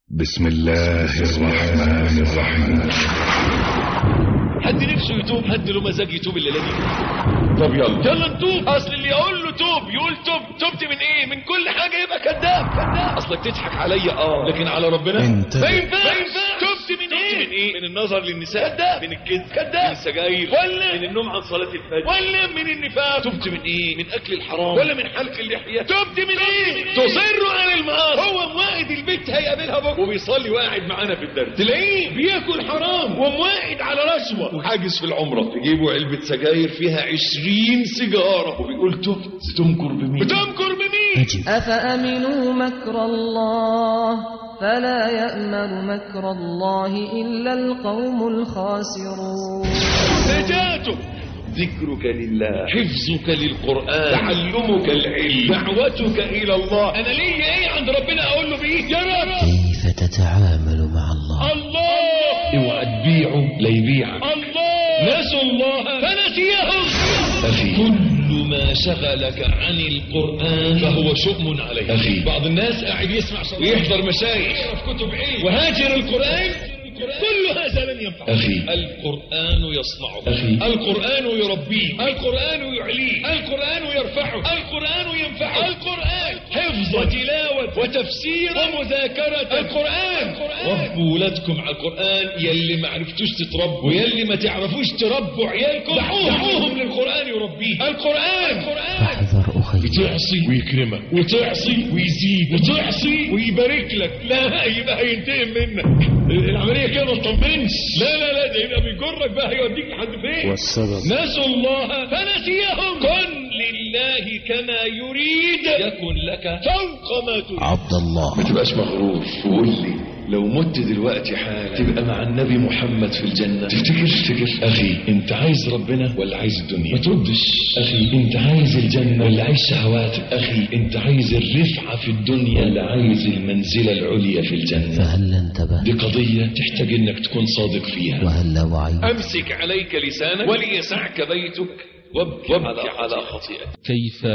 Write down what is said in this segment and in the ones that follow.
بسم الله الرحمن الرحيم حد نفسه يتوب حد له مزاج يتوب الليله دي طب يلا يلا نتوب اصل اللي يقول له توب يقول توب تبت من ايه من كل حاجه يبقى كذاب كذاب اصلك تضحك عليا اه لكن على ربنا انت ما ينفعش تبت من ايه من ايه من النظر للنساء كذاب من الكذب كذاب من السجاير ولا من النوم عن صلاه الفجر ولا من النفاق تبت من ايه من اكل الحرام ولا من حلق اللحيه تبت من ايه تصر على المعاصي هو مواعد البيت هيقابلها بكره وبيصلي وقاعد معانا في الدرس تلاقيه بياكل حرام ومواعد على رشوه وحاجز في العمره تجيبوا علبه سجاير فيها 20 سيجاره وبيقول تبت بتمكر بمين بتمكر بمين أفأمنوا مكر الله فلا يأمن مكر الله إلا القوم الخاسرون نجاتك ذكرك لله حفظك للقرآن تعلمك العلم دعوتك إلى الله أنا ليا إيه عند ربنا أقول له بإيه يا رب كيف تتعامل مع الله الله اوعى تبيعه لا يبيعك الله نسوا الله فنسيهم أخي كل ما شغلك عن القرآن فهو شؤم عليك أخي بعض الناس قاعد يسمع صلاة ويحضر مشايخ يعرف كتب علم وهاجر القرآن كل هذا لن ينفع أخي القرآن يصنعه أخي القرآن يربيه القرآن يعليه القرآن يرفعه القرآن ينفعه القرآن حفظ وتلاوة وتفسير ومذاكرة القرآن ربوا ولادكم على القرآن يلي ما عرفتوش تتربوا ويلي ما تعرفوش تربوا عيالكم دعوهم للقرآن يربيه القرآن القرآن فاحذر أخي بتعصي ويكرمك وتعصي ويزيد وتعصي ويبارك لك لا يبقى هينتقم منك العمليه كده ما تطمنش لا لا لا ده يبقى بيجرك بقى هيوديك لحد فين والسبب نسوا الله فنسيهم كن لله كما يريد يكن لك فوق ما تريد عبد الله ما تبقاش مغرور وقول لي لو مت دلوقتي حالا تبقى مع النبي محمد في الجنة تفتكر تفتكر أخي أنت عايز ربنا ولا عايز الدنيا ما تردش أخي أنت عايز الجنة ولا عايز شهواتك أخي أنت عايز الرفعة في الدنيا ولا عايز المنزلة العليا في الجنة فهل انتبه دي قضية تحتاج أنك تكون صادق فيها وهل وعيت أمسك عليك لسانك وليسعك بيتك وابكي على, على خطيئتك كيف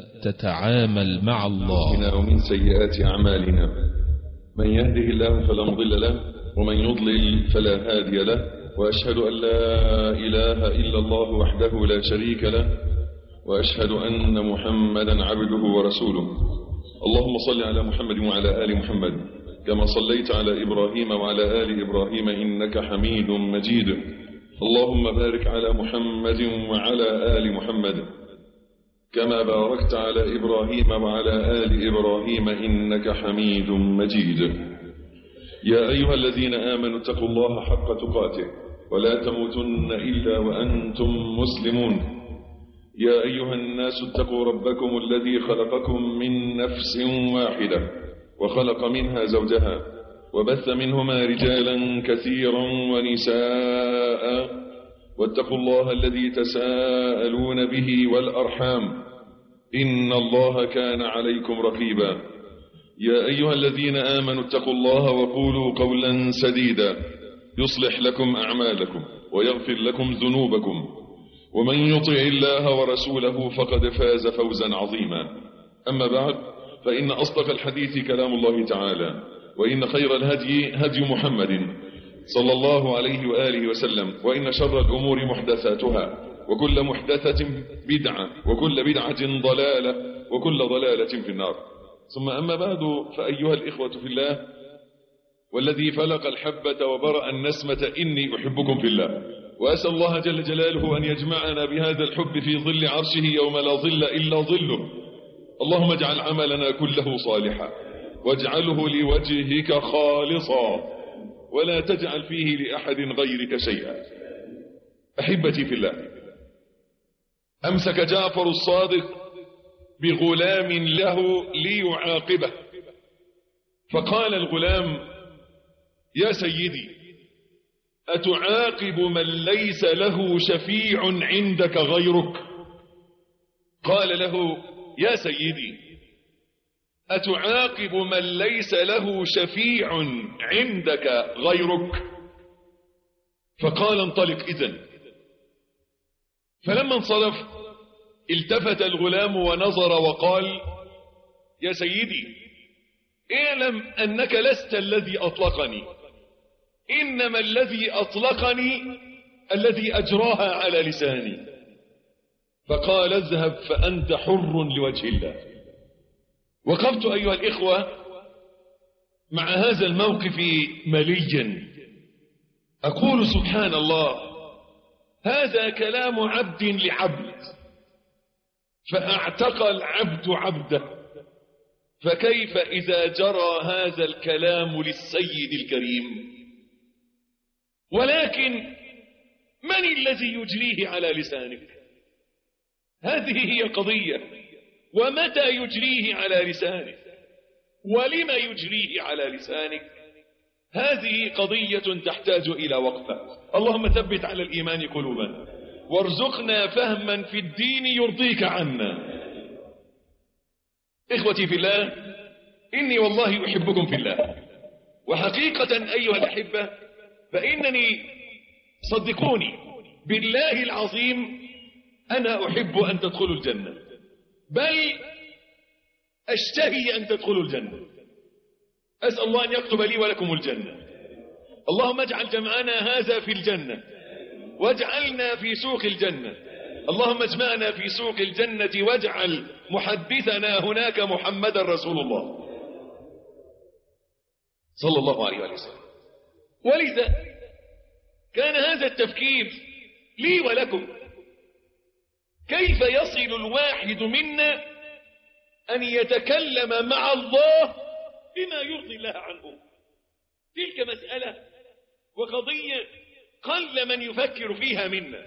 تتعامل مع الله أنفسنا ومن سيئات أعمالنا من يهده الله فلا مضل له ومن يضلل فلا هادي له وأشهد أن لا إله إلا الله وحده لا شريك له وأشهد أن محمدا عبده ورسوله اللهم صل على محمد وعلى آل محمد كما صليت على إبراهيم وعلى آل إبراهيم إنك حميد مجيد اللهم بارك على محمد وعلى آل محمد كما باركت على إبراهيم وعلى آل إبراهيم إنك حميد مجيد يا أيها الذين آمنوا اتقوا الله حق تقاته ولا تموتن إلا وأنتم مسلمون يا أيها الناس اتقوا ربكم الذي خلقكم من نفس واحدة وخلق منها زوجها وبث منهما رجالا كثيرا ونساء واتقوا الله الذي تساءلون به والأرحام إن الله كان عليكم رقيبا يا أيها الذين آمنوا اتقوا الله وقولوا قولا سديدا يصلح لكم أعمالكم ويغفر لكم ذنوبكم ومن يطع الله ورسوله فقد فاز فوزا عظيما أما بعد فإن أصدق الحديث كلام الله تعالى وإن خير الهدي هدي محمد صلى الله عليه وآله وسلم وإن شر الأمور محدثاتها وكل محدثة بدعة وكل بدعة ضلالة وكل ضلالة في النار ثم أما بعد فأيها الإخوة في الله والذي فلق الحبة وبرأ النسمة إني أحبكم في الله وأسأل الله جل جلاله أن يجمعنا بهذا الحب في ظل عرشه يوم لا ظل إلا ظله اللهم اجعل عملنا كله صالحا واجعله لوجهك خالصا ولا تجعل فيه لأحد غيرك شيئا أحبتي في الله أمسك جعفر الصادق بغلام له ليعاقبه فقال الغلام يا سيدي أتعاقب من ليس له شفيع عندك غيرك قال له يا سيدي أتعاقب من ليس له شفيع عندك غيرك فقال انطلق إذن فلما انصرف التفت الغلام ونظر وقال يا سيدي اعلم أنك لست الذي أطلقني إنما الذي أطلقني الذي أجراها على لساني فقال اذهب فأنت حر لوجه الله وقفت أيها الإخوة مع هذا الموقف مليا أقول سبحان الله هذا كلام عبد لعبد فاعتق العبد عبده فكيف إذا جرى هذا الكلام للسيد الكريم ولكن من الذي يجريه على لسانك هذه هي القضية ومتى يجريه على لسانك ولم يجريه على لسانك هذه قضية تحتاج إلى وقفة اللهم ثبت على الإيمان قلوبنا وارزقنا فهما في الدين يرضيك عنا إخوتي في الله إني والله أحبكم في الله وحقيقة أيها الأحبة فإنني صدقوني بالله العظيم أنا أحب أن تدخلوا الجنة بل أشتهي أن تدخلوا الجنة أسأل الله أن يكتب لي ولكم الجنة اللهم اجعل جمعنا هذا في الجنة واجعلنا في سوق الجنة اللهم اجمعنا في سوق الجنة واجعل محدثنا هناك محمدا رسول الله صلى الله عليه وسلم ولذا كان هذا التفكير لي ولكم كيف يصل الواحد منا أن يتكلم مع الله بما يرضي الله عنه تلك مسألة وقضية قل من يفكر فيها منا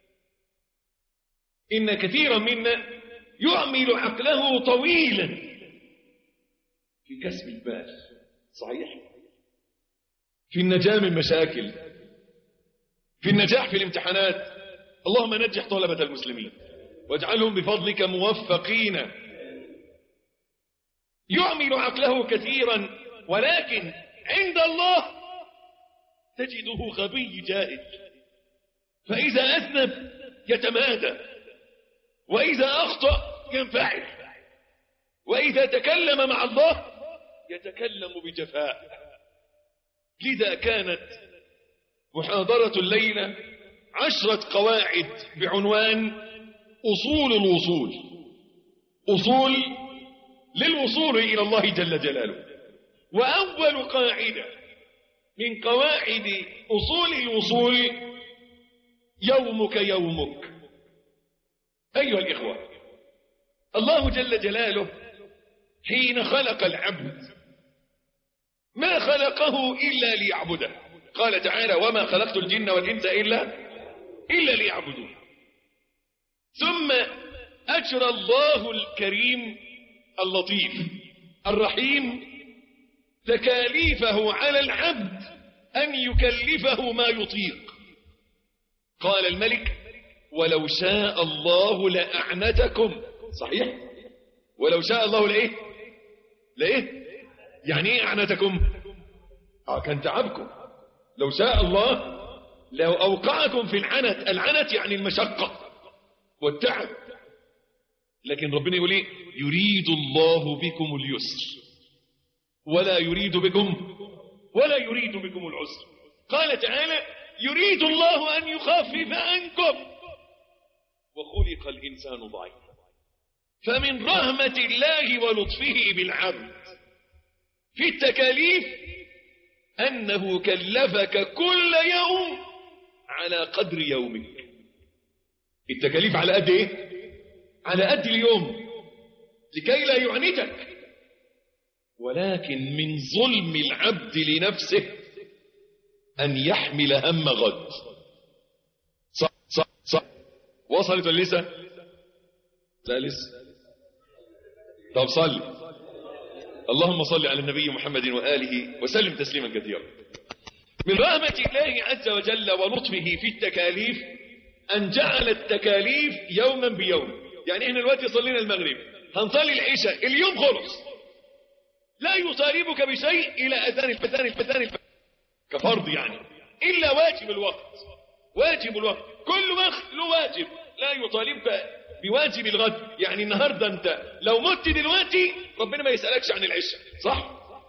إن كثيرا منا يعمل عقله طويلا في كسب البال صحيح في النجاة من مشاكل في النجاح في الامتحانات اللهم نجح طلبة المسلمين واجعلهم بفضلك موفقين يعمل عقله كثيرا ولكن عند الله تجده غبي جاهل فإذا أذنب يتمادى وإذا أخطأ ينفعل وإذا تكلم مع الله يتكلم بجفاء لذا كانت محاضرة الليلة عشرة قواعد بعنوان أصول الوصول أصول للوصول إلى الله جل جلاله وأول قاعدة من قواعد أصول الوصول يومك يومك أيها الإخوة الله جل جلاله حين خلق العبد ما خلقه إلا ليعبده قال تعالى وما خلقت الجن والإنس إلا إلا ليعبدون ثم أجرى الله الكريم اللطيف الرحيم تكاليفه على العبد أن يكلفه ما يطيق قال الملك ولو شاء الله لأعنتكم صحيح ولو شاء الله لإيه لإيه يعني إيه أعنتكم آه كان تعبكم لو شاء الله لو أوقعكم في العنت العنت يعني المشقة والتعب لكن ربنا يقول ايه يريد الله بكم اليسر ولا يريد بكم ولا يريد بكم العسر قال تعالى يريد الله أن يخفف عنكم وخلق الإنسان ضعيفا فمن رحمة الله ولطفه بالعبد في التكاليف أنه كلفك كل يوم على قدر يومك التكاليف على قد ايه على قد اليوم لكي لا يعنتك ولكن من ظلم العبد لنفسه أن يحمل هم غد صح صح صح وصلت ولا لسه لا لسه طب صل اللهم صل على النبي محمد وآله وسلم تسليما كثيرا من رحمة الله عز وجل ولطفه في التكاليف أن جعل التكاليف يوما بيوم يعني احنا دلوقتي صلينا المغرب هنصلي العشاء اليوم خلص لا يطالبك بشيء إلى أذان الفتان الفتان الفتان كفرض يعني إلا واجب الوقت واجب الوقت كل وقت له واجب لا يطالبك بواجب الغد يعني النهاردة أنت لو مت دلوقتي ربنا ما يسألكش عن العشاء صح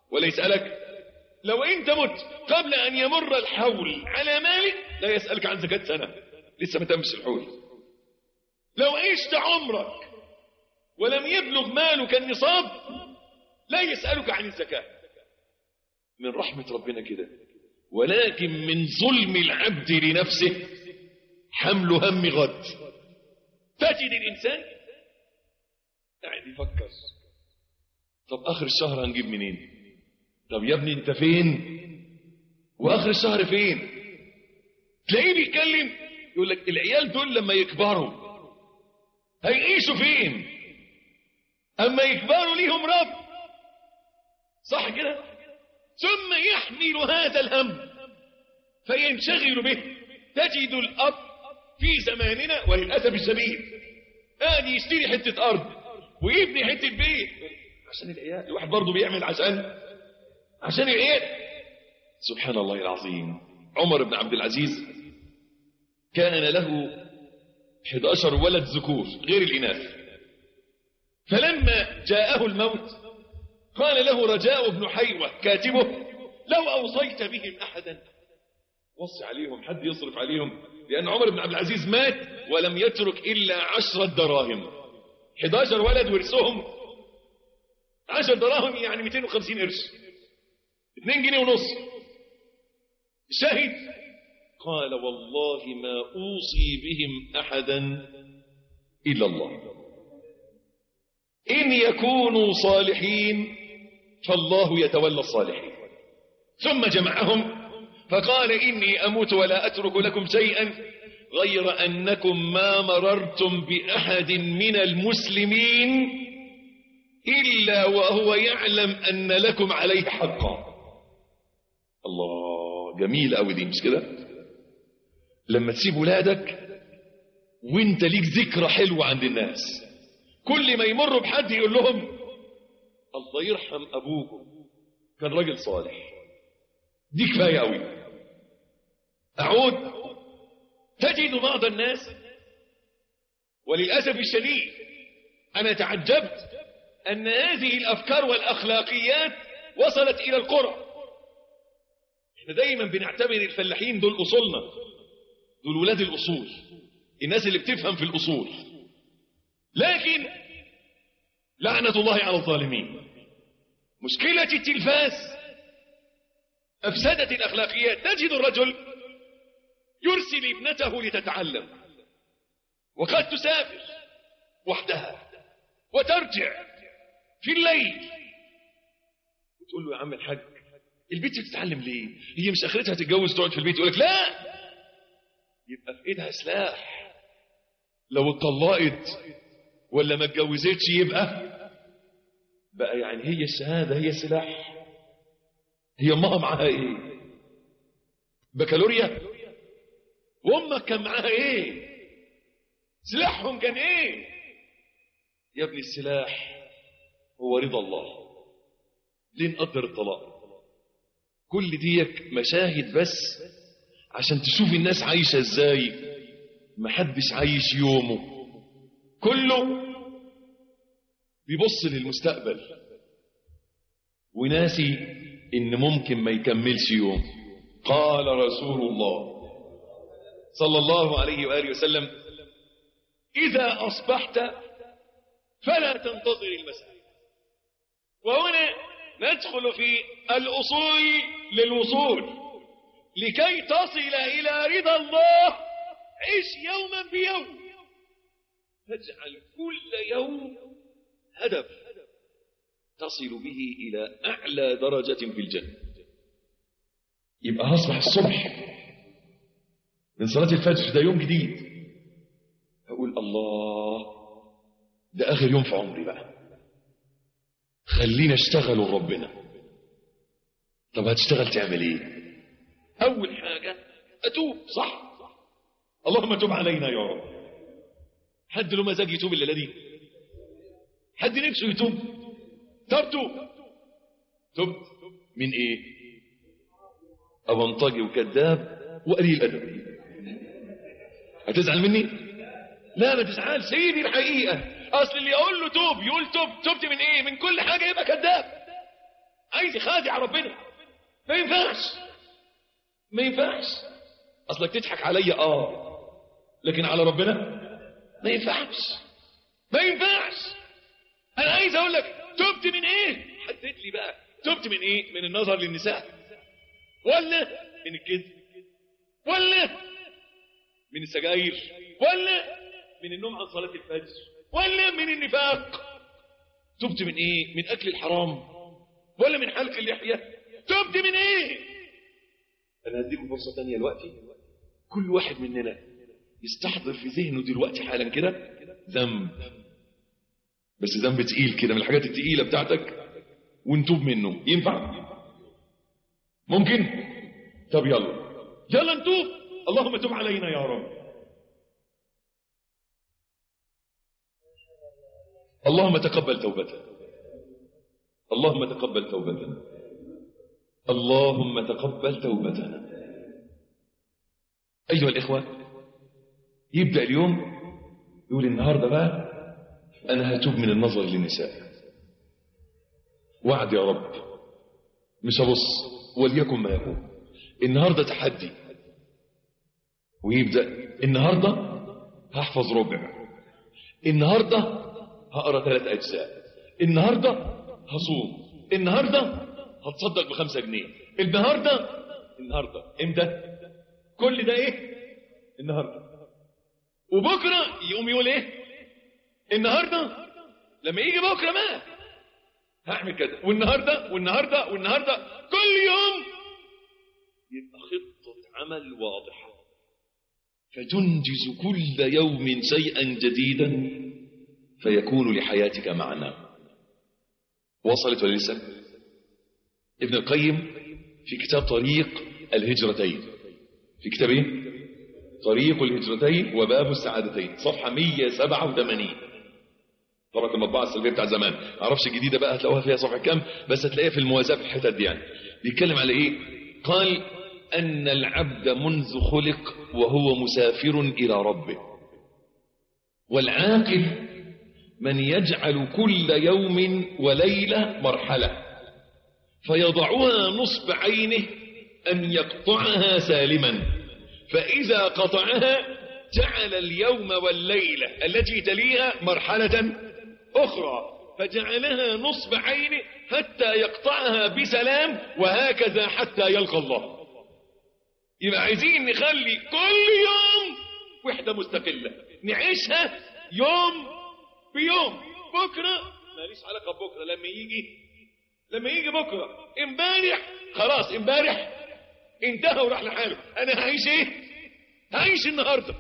ولا يسألك لو انت مت قبل ان يمر الحول على مالك لا يسألك عن زكاة سنة لسه ما تمش الحول لو عشت عمرك ولم يبلغ مالك النصاب لا يسألك عن الزكاة من رحمة ربنا كده ولكن من ظلم العبد لنفسه حمل هم غد تجد الإنسان قاعد يفكر طب آخر الشهر هنجيب منين طب يا ابني انت فين وآخر الشهر فين تلاقيه بيتكلم يقول لك العيال دول لما يكبروا هيعيشوا فين أما يكبروا ليهم رب صح كده ثم يحمل هذا الهم فينشغل به تجد الأب في زماننا وللأسف الشديد قاعد يشتري حتة أرض ويبني حتة بيت عشان العيال الواحد برضه بيعمل عشان عشان العيال سبحان الله العظيم عمر بن عبد العزيز كان له 11 ولد ذكور غير الإناث فلما جاءه الموت قال له رجاء بن حيوة كاتبه لو أوصيت بهم أحدا وصي عليهم حد يصرف عليهم لأن عمر بن عبد العزيز مات ولم يترك إلا عشرة دراهم 11 ولد ورثهم 10 دراهم يعني 250 قرش 2 جنيه ونص شهد قال والله ما أوصي بهم أحدا إلا الله إن يكونوا صالحين فالله يتولى الصالحين ثم جمعهم فقال إني أموت ولا أترك لكم شيئا غير أنكم ما مررتم بأحد من المسلمين إلا وهو يعلم أن لكم عليه حقا الله جميل أوي دي مش كده لما تسيب ولادك وانت ليك ذكرى حلوة عند الناس كل ما يمروا بحد يقول لهم الله يرحم أبوكم كان راجل صالح دي كفاية قوي أعود تجد بعض الناس وللأسف الشديد أنا تعجبت أن هذه الأفكار والأخلاقيات وصلت إلى القرى احنا دايما بنعتبر الفلاحين دول أصولنا دول ولاد الأصول الناس اللي بتفهم في الأصول لكن لعنة الله على الظالمين مشكلة التلفاز أفسدت الأخلاقيات تجد الرجل يرسل ابنته لتتعلم وقد تسافر وحدها وترجع في الليل وتقول له يا عم الحاج البيت بتتعلم ليه هي مش اخرتها تتجوز تقعد في البيت يقول لك لا يبقى في ايدها سلاح لو اتطلقت ولا ما اتجوزتش يبقى بقى يعني هي الشهاده هي السلاح هي امها معاها ايه بكالوريا وامك كان معاها ايه سلاحهم كان ايه يا ابني السلاح هو رضا الله ليه نقدر الطلاق كل ديك مشاهد بس عشان تشوف الناس عايشة ازاي محدش عايش يومه كله بيبص للمستقبل وناسي ان ممكن ما يكملش يوم قال رسول الله صلى الله عليه وآله وسلم إذا أصبحت فلا تنتظر المساء وهنا ندخل في الأصول للوصول لكي تصل إلى رضا الله عش يوما بيوم فاجعل كل يوم هدف تصل به إلى أعلى درجة في الجنة يبقى هصبح الصبح من صلاة الفجر ده يوم جديد أقول الله ده آخر يوم في عمري بقى خلينا اشتغل ربنا طب هتشتغل تعمل ايه اول حاجة اتوب صح اللهم تب علينا يا رب حد له مزاج يتوب الا دي حد نفسه يتوب طب توب تبت من ايه ابنطجي وكذاب وقليل ادب هتزعل مني لا ما تزعلش هي دي الحقيقه اصل اللي يقول له توب يقول توب تبت من ايه من كل حاجه يبقى كذاب عايز يخادع ربنا ما ينفعش ما ينفعش اصلك تضحك عليا اه لكن على ربنا ما ينفعش ما ينفعش انا عايز اقول لك تبت من ايه حدد لي بقى تبت من ايه من النظر للنساء ولا من الكذب ولا من السجاير ولا من النوم عن صلاة الفجر ولا من النفاق تبت من ايه من اكل الحرام ولا من حلق اللحية تبت من ايه انا هديكم فرصة تانية دلوقتي كل واحد مننا يستحضر في ذهنه دلوقتي حالا كده ذنب بس ذنب تقيل كده من الحاجات التقيلة بتاعتك ونتوب منه ينفع ممكن طب يلا يلا نتوب اللهم تب علينا يا رب اللهم تقبل توبتنا اللهم تقبل توبتنا اللهم تقبل توبتنا أيها الإخوة يبدأ اليوم يقول النهاردة بقى أنا هتوب من النظر للنساء وعد يا رب مش هبص وليكن ما يكون النهاردة تحدي ويبدأ النهاردة هحفظ ربع النهاردة هقرا ثلاث أجزاء النهاردة هصوم النهاردة هتصدق بخمسة جنيه النهاردة النهاردة امتى كل ده ايه النهاردة وبكرة يقوم يقول ايه النهاردة لما يجي بكرة ما هعمل كده والنهاردة والنهاردة والنهاردة كل يوم يبقى خطة عمل واضحة فتنجز كل يوم شيئا جديدا فيكون لحياتك معنى وصلت ولا لسه ابن القيم في كتاب طريق الهجرتين في كتاب ايه طريق الهجرتين وباب السعادتين صفحة 187 طبعا المطبعة السلبية بتاع زمان ما اعرفش الجديدة بقى هتلاقوها فيها صفحة كام بس هتلاقيها في الموازاة في الحتت دي يعني بيتكلم على ايه قال أن العبد منذ خلق وهو مسافر إلى ربه والعاقل من يجعل كل يوم وليلة مرحلة فيضعها نصب عينه أن يقطعها سالما فإذا قطعها جعل اليوم والليلة التي تليها مرحلة أخرى فجعلها نصب عينه حتى يقطعها بسلام وهكذا حتى يلقى الله يبقى عايزين نخلي كل يوم وحدة مستقلة نعيشها يوم بيوم بكرة ماليش علاقة بكرة لما يجي لما يجي بكرة امبارح خلاص امبارح انتهى وراح لحاله انا هعيش ايه هعيش النهاردة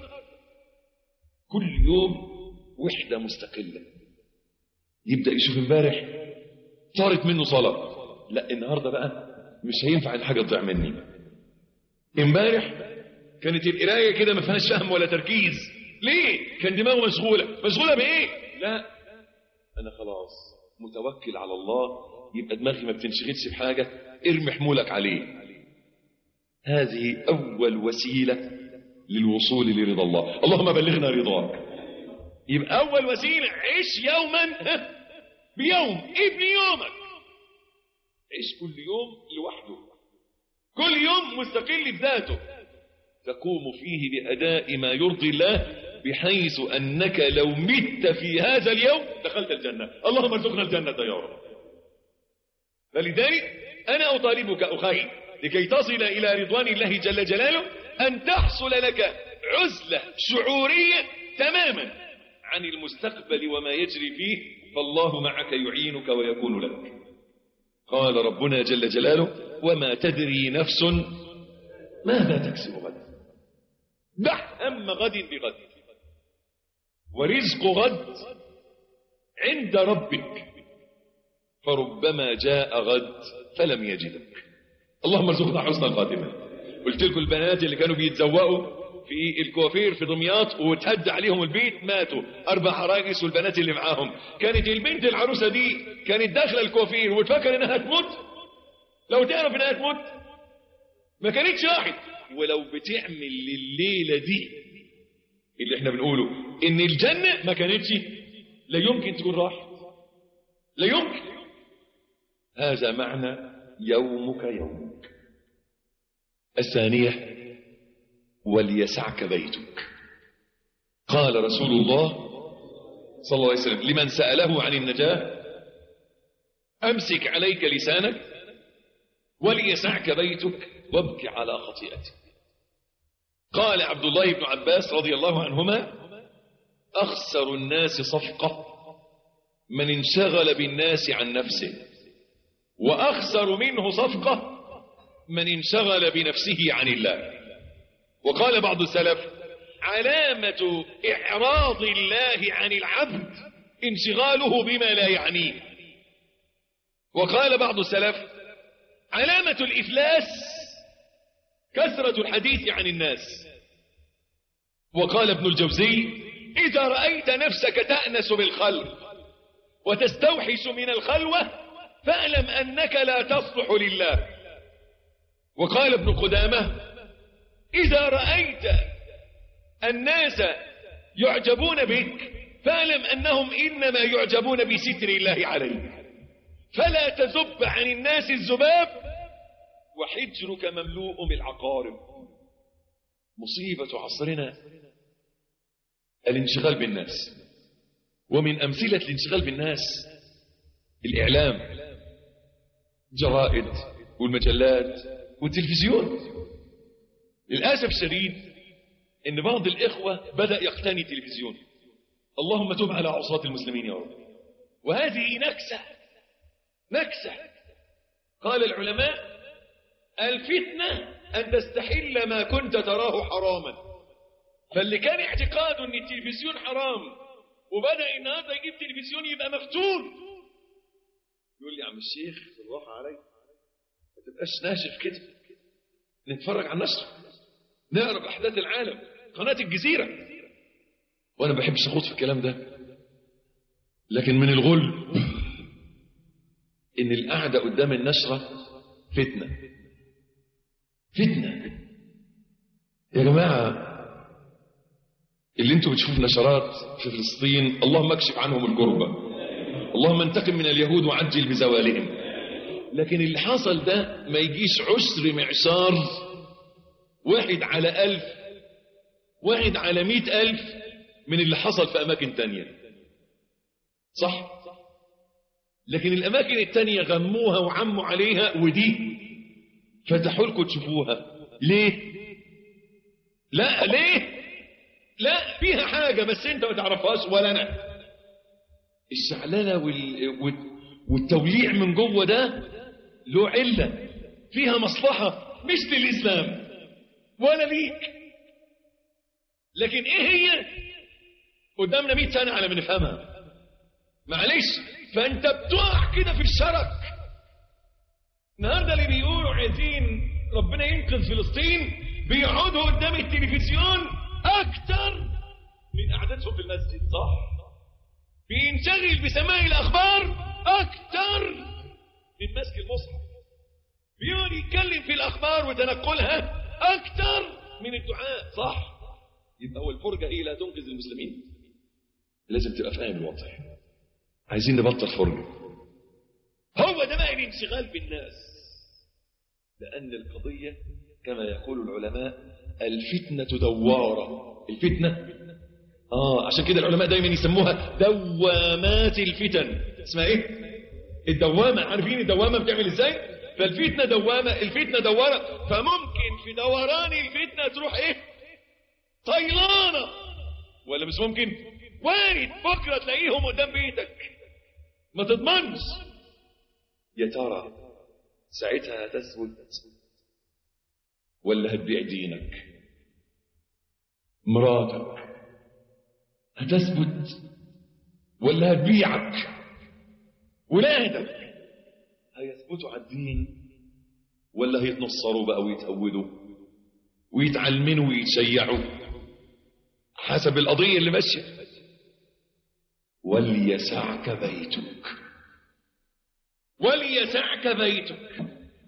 كل يوم وحدة مستقلة يبدأ يشوف امبارح طارت منه صلاة لا النهاردة بقى مش هينفع ان حاجة تضيع مني امبارح كانت القراية كده ما فيهاش فهم ولا تركيز ليه كان دماغه مشغولة مشغولة بايه لا انا خلاص متوكل على الله يبقى دماغي ما بتنشغلش بحاجة ارمي حمولك عليه هذه اول وسيلة للوصول لرضا الله اللهم بلغنا رضاك يبقى اول وسيلة عيش يوما بيوم ابن يومك عيش كل يوم لوحده كل يوم مستقل بذاته تقوم فيه بأداء ما يرضي الله بحيث أنك لو مت في هذا اليوم دخلت الجنة اللهم ارزقنا الجنة يا رب فلذلك أنا أطالبك أخي لكي تصل إلى رضوان الله جل جلاله أن تحصل لك عزلة شعورية تماما عن المستقبل وما يجري فيه فالله معك يعينك ويكون لك قال ربنا جل جلاله وما تدري نفس ماذا تكسب غدا دع هم غد بغد ورزق غد عند ربك فربما جاء غد فلم يجدك اللهم ارزقنا حسن الخاتمه قلت لكم البنات اللي كانوا بيتزوقوا في الكوافير في دمياط وتهد عليهم البيت ماتوا اربع حراجس والبنات اللي معاهم كانت البنت العروسه دي كانت داخله الكوافير وتفكر انها تموت لو تعرف انها تموت ما كانتش راحت ولو بتعمل الليله دي اللي احنا بنقوله ان الجنه ما كانتش لا يمكن تكون راحت لا يمكن هذا معنى يومك يومك الثانية وليسعك بيتك قال رسول الله صلى الله عليه وسلم لمن سأله عن النجاة أمسك عليك لسانك وليسعك بيتك وابك على خطيئتك قال عبد الله بن عباس رضي الله عنهما أخسر الناس صفقة من انشغل بالناس عن نفسه وأخسر منه صفقة من انشغل بنفسه عن الله وقال بعض السلف علامة إعراض الله عن العبد انشغاله بما لا يعنيه وقال بعض السلف علامة الإفلاس كثرة الحديث عن الناس وقال ابن الجوزي إذا رأيت نفسك تأنس بالخلق وتستوحش من الخلوة فاعلم أنك لا تصلح لله وقال ابن قدامة إذا رأيت الناس يعجبون بك فاعلم أنهم إنما يعجبون بستر الله عليك فلا تذب عن الناس الذباب وحجرك مملوء بالعقارب مصيبة عصرنا الانشغال بالناس ومن أمثلة الانشغال بالناس الإعلام جرائد والمجلات والتلفزيون للأسف الشديد إن بعض الإخوة بدأ يقتني تلفزيون اللهم تب على عصاة المسلمين يا رب وهذه نكسة نكسة قال العلماء الفتنة أن تستحل ما كنت تراه حراما فاللي كان اعتقاده أن التلفزيون حرام وبدأ النهارده يجيب تلفزيون يبقى مفتون يقول لي يا عم الشيخ بالراحة علي ما تبقاش ناشف كده نتفرج على النشر نعرف أحداث العالم قناة الجزيرة وأنا ما بحبش أخوض في الكلام ده لكن من الغل إن القعدة قدام النشرة فتنة فتنة يا جماعة اللي انتوا بتشوفوا نشرات في فلسطين اللهم اكشف عنهم الكربة اللهم انتقم من اليهود وعجل بزوالهم لكن اللي حصل ده ما يجيش عشر معشار واحد على ألف واحد على مئة ألف من اللي حصل في أماكن تانية صح لكن الأماكن التانية غموها وعموا عليها ودي فتحوا لكم تشوفوها ليه لا ليه لا فيها حاجة بس انت ما تعرفهاش ولا انا الشعللة وال... والتوليع من جوه ده له علة فيها مصلحة مش للإسلام ولا ليك لكن ايه هي قدامنا 100 سنة على ما نفهمها معلش فانت بتقع كده في الشرك النهارده اللي بيقولوا عايزين ربنا ينقذ فلسطين بيقعدوا قدام التلفزيون اكتر من قعدتهم في المسجد صح بينشغل بسماع الاخبار اكتر من مسك المصحف بيقعد يتكلم في الاخبار وتنقلها اكتر من الدعاء صح يبقى هو الفرجه هي لا تنقذ المسلمين لازم تبقى فاهم الوضع عايزين نبطل فرجه هو ده بقى الانشغال بالناس لان القضيه كما يقول العلماء الفتنه دواره الفتنه اه عشان كده العلماء دايما يسموها دوامات الفتن اسمها ايه الدوامه عارفين الدوامه بتعمل ازاي فالفتنه دوامه الفتنه دواره فممكن في دوران الفتنه تروح ايه طيلانه ولا مش ممكن وارد بكره تلاقيهم قدام بيتك ما تضمنش يا ترى ساعتها هتثبت ولا هتبيع دينك مراتك هتثبت ولا هتبيعك ولادك هيثبتوا على الدين ولا هيتنصروا بقى ويتهودوا ويتعلمنوا ويتشيعوا حسب القضية اللي ماشية وليسعك بيتك وليسعك بيتك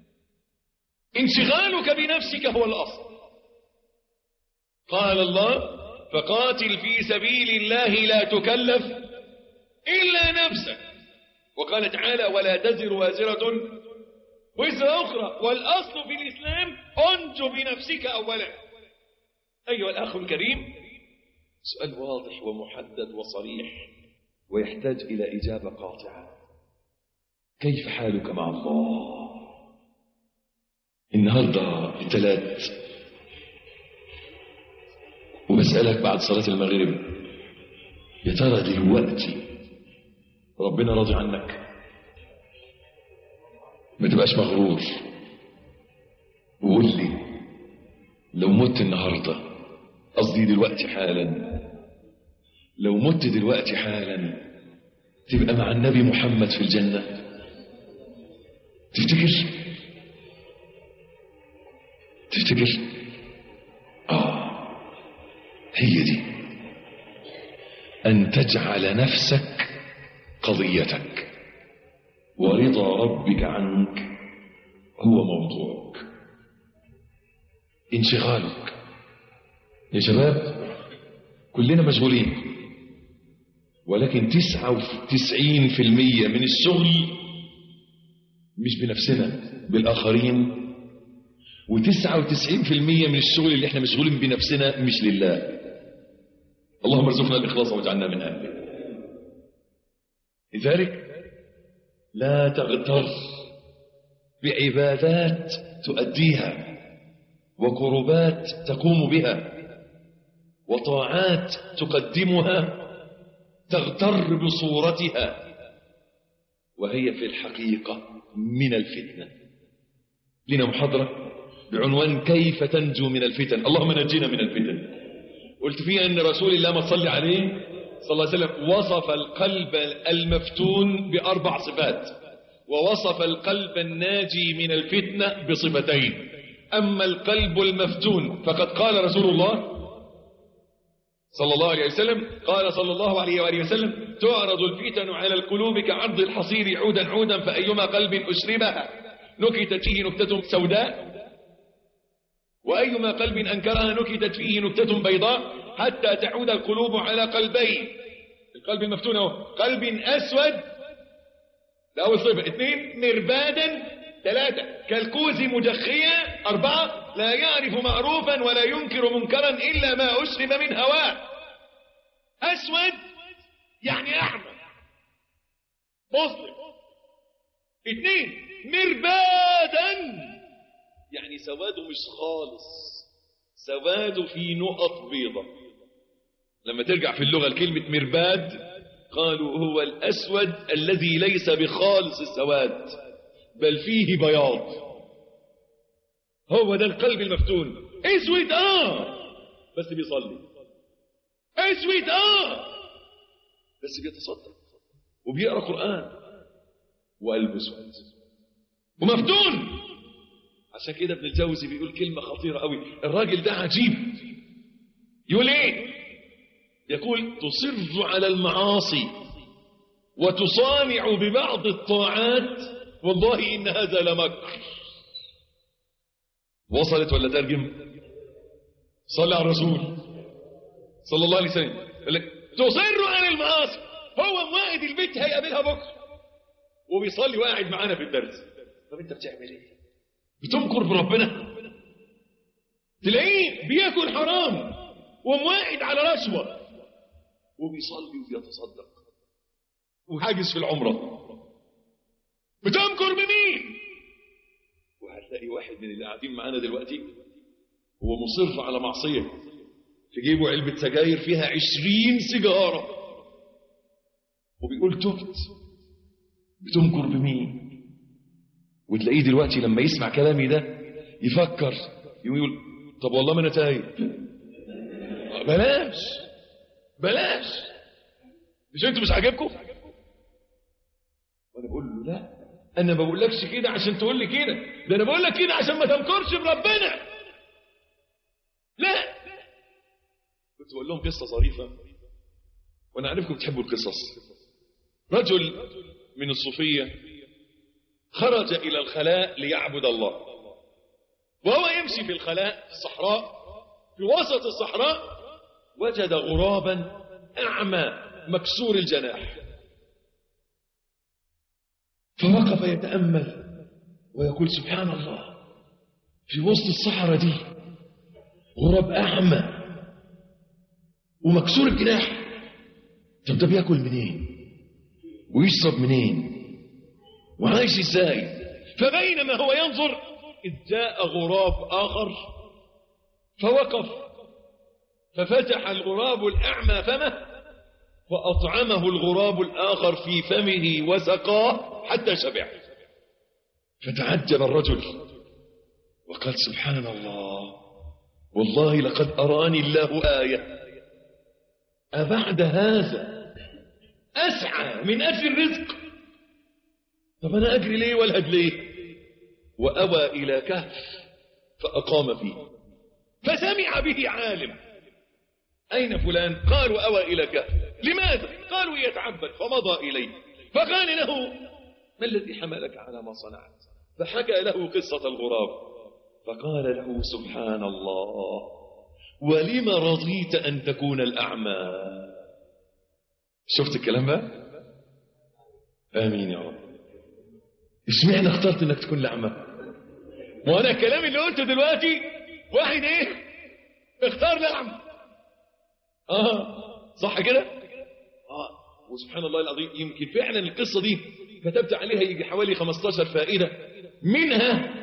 انشغالك بنفسك هو الأصل قال الله فقاتل في سبيل الله لا تكلف إلا نفسك وقال تعالى ولا تزر وازرة وزر أخرى والأصل في الإسلام أنجو بنفسك أولا أيها الأخ الكريم سؤال واضح ومحدد وصريح ويحتاج إلى إجابة قاطعة كيف حالك مع الله النهاردة الثلاث وبسألك بعد صلاة المغرب يا ترى دلوقتي ربنا راضي عنك ما تبقاش مغرور وقول لي لو مت النهاردة قصدي دلوقتي حالا لو مت دلوقتي حالا تبقى مع النبي محمد في الجنة تفتكر تفتكر آه هي دي أن تجعل نفسك قضيتك ورضا ربك عنك هو موضوعك انشغالك يا شباب كلنا مشغولين ولكن تسعة وتسعين في المية من الشغل مش بنفسنا بالآخرين وتسعة وتسعين في المية من الشغل اللي احنا مشغولين بنفسنا مش لله اللهم ارزقنا الإخلاص واجعلنا من أهله لذلك لا تغتر بعبادات تؤديها وقربات تقوم بها وطاعات تقدمها تغتر بصورتها وهي في الحقيقة من الفتنة لنا محاضرة بعنوان كيف تنجو من الفتن اللهم نجينا من الفتن قلت فيها أن رسول الله ما تصلي عليه صلى الله عليه وسلم وصف القلب المفتون بأربع صفات ووصف القلب الناجي من الفتنة بصفتين أما القلب المفتون فقد قال رسول الله صلى الله عليه وسلم قال صلى الله عليه وآله وسلم تعرض الفتن على القلوب كعرض الحصير عودا عودا فأيما قلب أشربها نكتت فيه نكتة سوداء وأيما قلب أنكرها نكتت فيه نكتة بيضاء حتى تعود القلوب على قلبين القلب المفتون اهو قلب أسود ده أول صفة اثنين مربادا ثلاثة كالكوز مجخية أربعة لا يعرف معروفا ولا ينكر منكرا إلا ما أشرب من هواه أسود يعني أحمر مظلم اثنين مربادا يعني سواده مش خالص سواده في نقط بيضة لما ترجع في اللغة لكلمة مرباد قالوا هو الأسود الذي ليس بخالص السواد بل فيه بياض هو ده القلب المفتون اسود اه بس بيصلي اسود اه بس بيتصدق وبيقرا قرآن وقلبه اسود ومفتون عشان كده ابن الجوزي بيقول كلمة خطيرة قوي الراجل ده عجيب يقول ايه يقول تصر على المعاصي وتصانع ببعض الطاعات والله إن هذا لمكر وصلت ولا ترجم صلى على الرسول صلى الله عليه وسلم يقول لك تصر على المعاصي هو موائد البيت هيقابلها بكره وبيصلي وقاعد معانا في الدرس طب انت بتعمل ايه بتمكر بربنا تلاقيه بياكل حرام ومواعد على رشوة وبيصلي وبيتصدق وحاجز في العمرة بتمكر بمين وهتلاقي واحد من اللي قاعدين معانا دلوقتي هو مصر على معصية في جيبه علبة سجاير فيها عشرين سيجارة وبيقول تبت بتمكر بمين وتلاقيه دلوقتي لما يسمع كلامي ده يفكر يقول طب والله ما انا تايب بلاش بلاش مش انتوا مش عاجبكم وانا بقول له لا انا ما بقولكش كده عشان تقول لي كده ده انا بقول لك كده عشان ما تمكرش بربنا لا كنت بقول لهم قصه ظريفه وانا عارفكم بتحبوا القصص رجل من الصوفيه خرج إلى الخلاء ليعبد الله وهو يمشي في الخلاء في الصحراء في وسط الصحراء وجد غرابا أعمى مكسور الجناح فوقف يتأمل ويقول سبحان الله في وسط الصحراء دي غراب أعمى ومكسور الجناح طب ده بياكل منين ويشرب منين وعايش ازاي فبينما هو ينظر إذ جاء غراب آخر فوقف ففتح الغراب الأعمى فمه فأطعمه الغراب الآخر في فمه وسقاه حتى شبع فتعجب الرجل وقال سبحان الله والله لقد أراني الله آية أبعد هذا أسعى من أجل الرزق طب أنا أجري ليه والهد ليه وأوى إلى كهف فأقام فيه فسمع به عالم أين فلان قالوا أوى إلى كهف لماذا قالوا يتعبد فمضى إليه فقال له ما الذي حملك على ما صنعت فحكى له قصة الغراب فقال له سبحان الله ولم رضيت أن تكون الأعمى شفت الكلام بقى آمين يا رب اشمعنى اخترت انك تكون الأعمى وانا الكلام اللي قلته دلوقتي واحد ايه اختار الأعمى اه صح كده اه وسبحان الله العظيم يمكن فعلا القصة دي كتبت عليها يجي حوالي 15 فائدة منها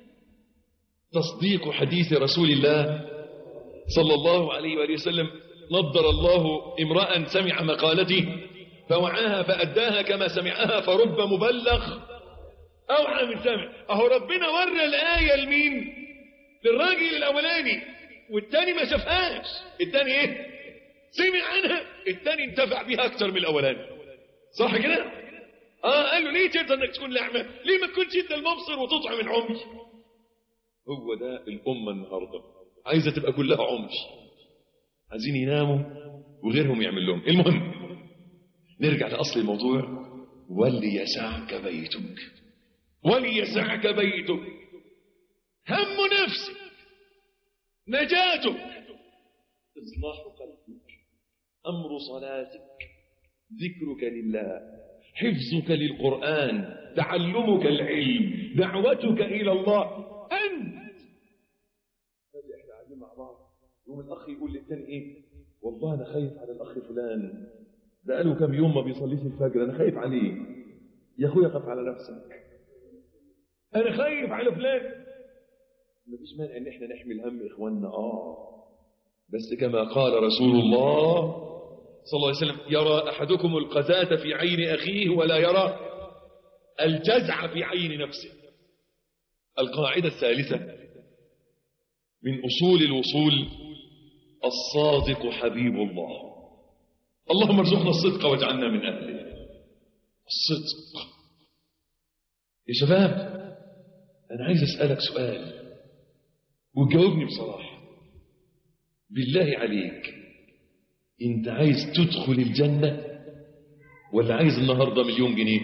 تصديق حديث رسول الله صلى الله عليه وآله وسلم نضر الله امرأ سمع مقالتي فوعاها فأداها كما سمعها فرب مبلغ أوعى من سمع أهو ربنا ورى الآية لمين للراجل الأولاني والتاني ما شافهاش التاني ايه سمع عنها التاني انتفع بيها أكتر من الأولاني صح كده اه قال له ليه تقدر انك تكون لعمة ليه ما تكونش انت المبصر وتطعم العمي هو ده الأمة النهاردة عايزة تبقى كلها عمي عايزين يناموا وغيرهم يعمل لهم المهم نرجع لأصل الموضوع وليسعك بيتك وليسعك بيتك هم نفسك نجاتك إصلاح قلبك أمر صلاتك ذكرك لله حفظك للقرآن تعلمك العلم دعوتك إلى الله أنت احنا قاعدين مع بعض يوم الأخ يقول للتاني إيه والله أنا خايف على الأخ فلان بقاله كام يوم ما بيصليش الفجر أنا خايف عليه يا أخويا خاف على نفسك أنا خايف على فلان مفيش مانع إن إحنا نحمل هم إخواننا آه بس كما قال رسول الله صلى الله عليه وسلم يرى أحدكم القذاة في عين أخيه ولا يرى الجزع في عين نفسه القاعدة الثالثة من أصول الوصول الصادق حبيب الله اللهم ارزقنا الصدق واجعلنا من أهله الصدق يا شباب أنا عايز أسألك سؤال وتجاوبني بصراحة بالله عليك انت عايز تدخل الجنة ولا عايز النهاردة مليون جنيه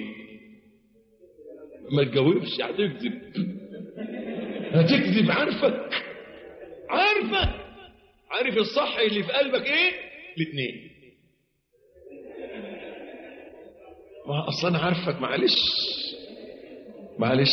ما تجاوبش هتكذب هتكذب عارفك عارفة عارف الصح اللي في قلبك ايه الاثنين ما اصلا انا عارفك معلش معلش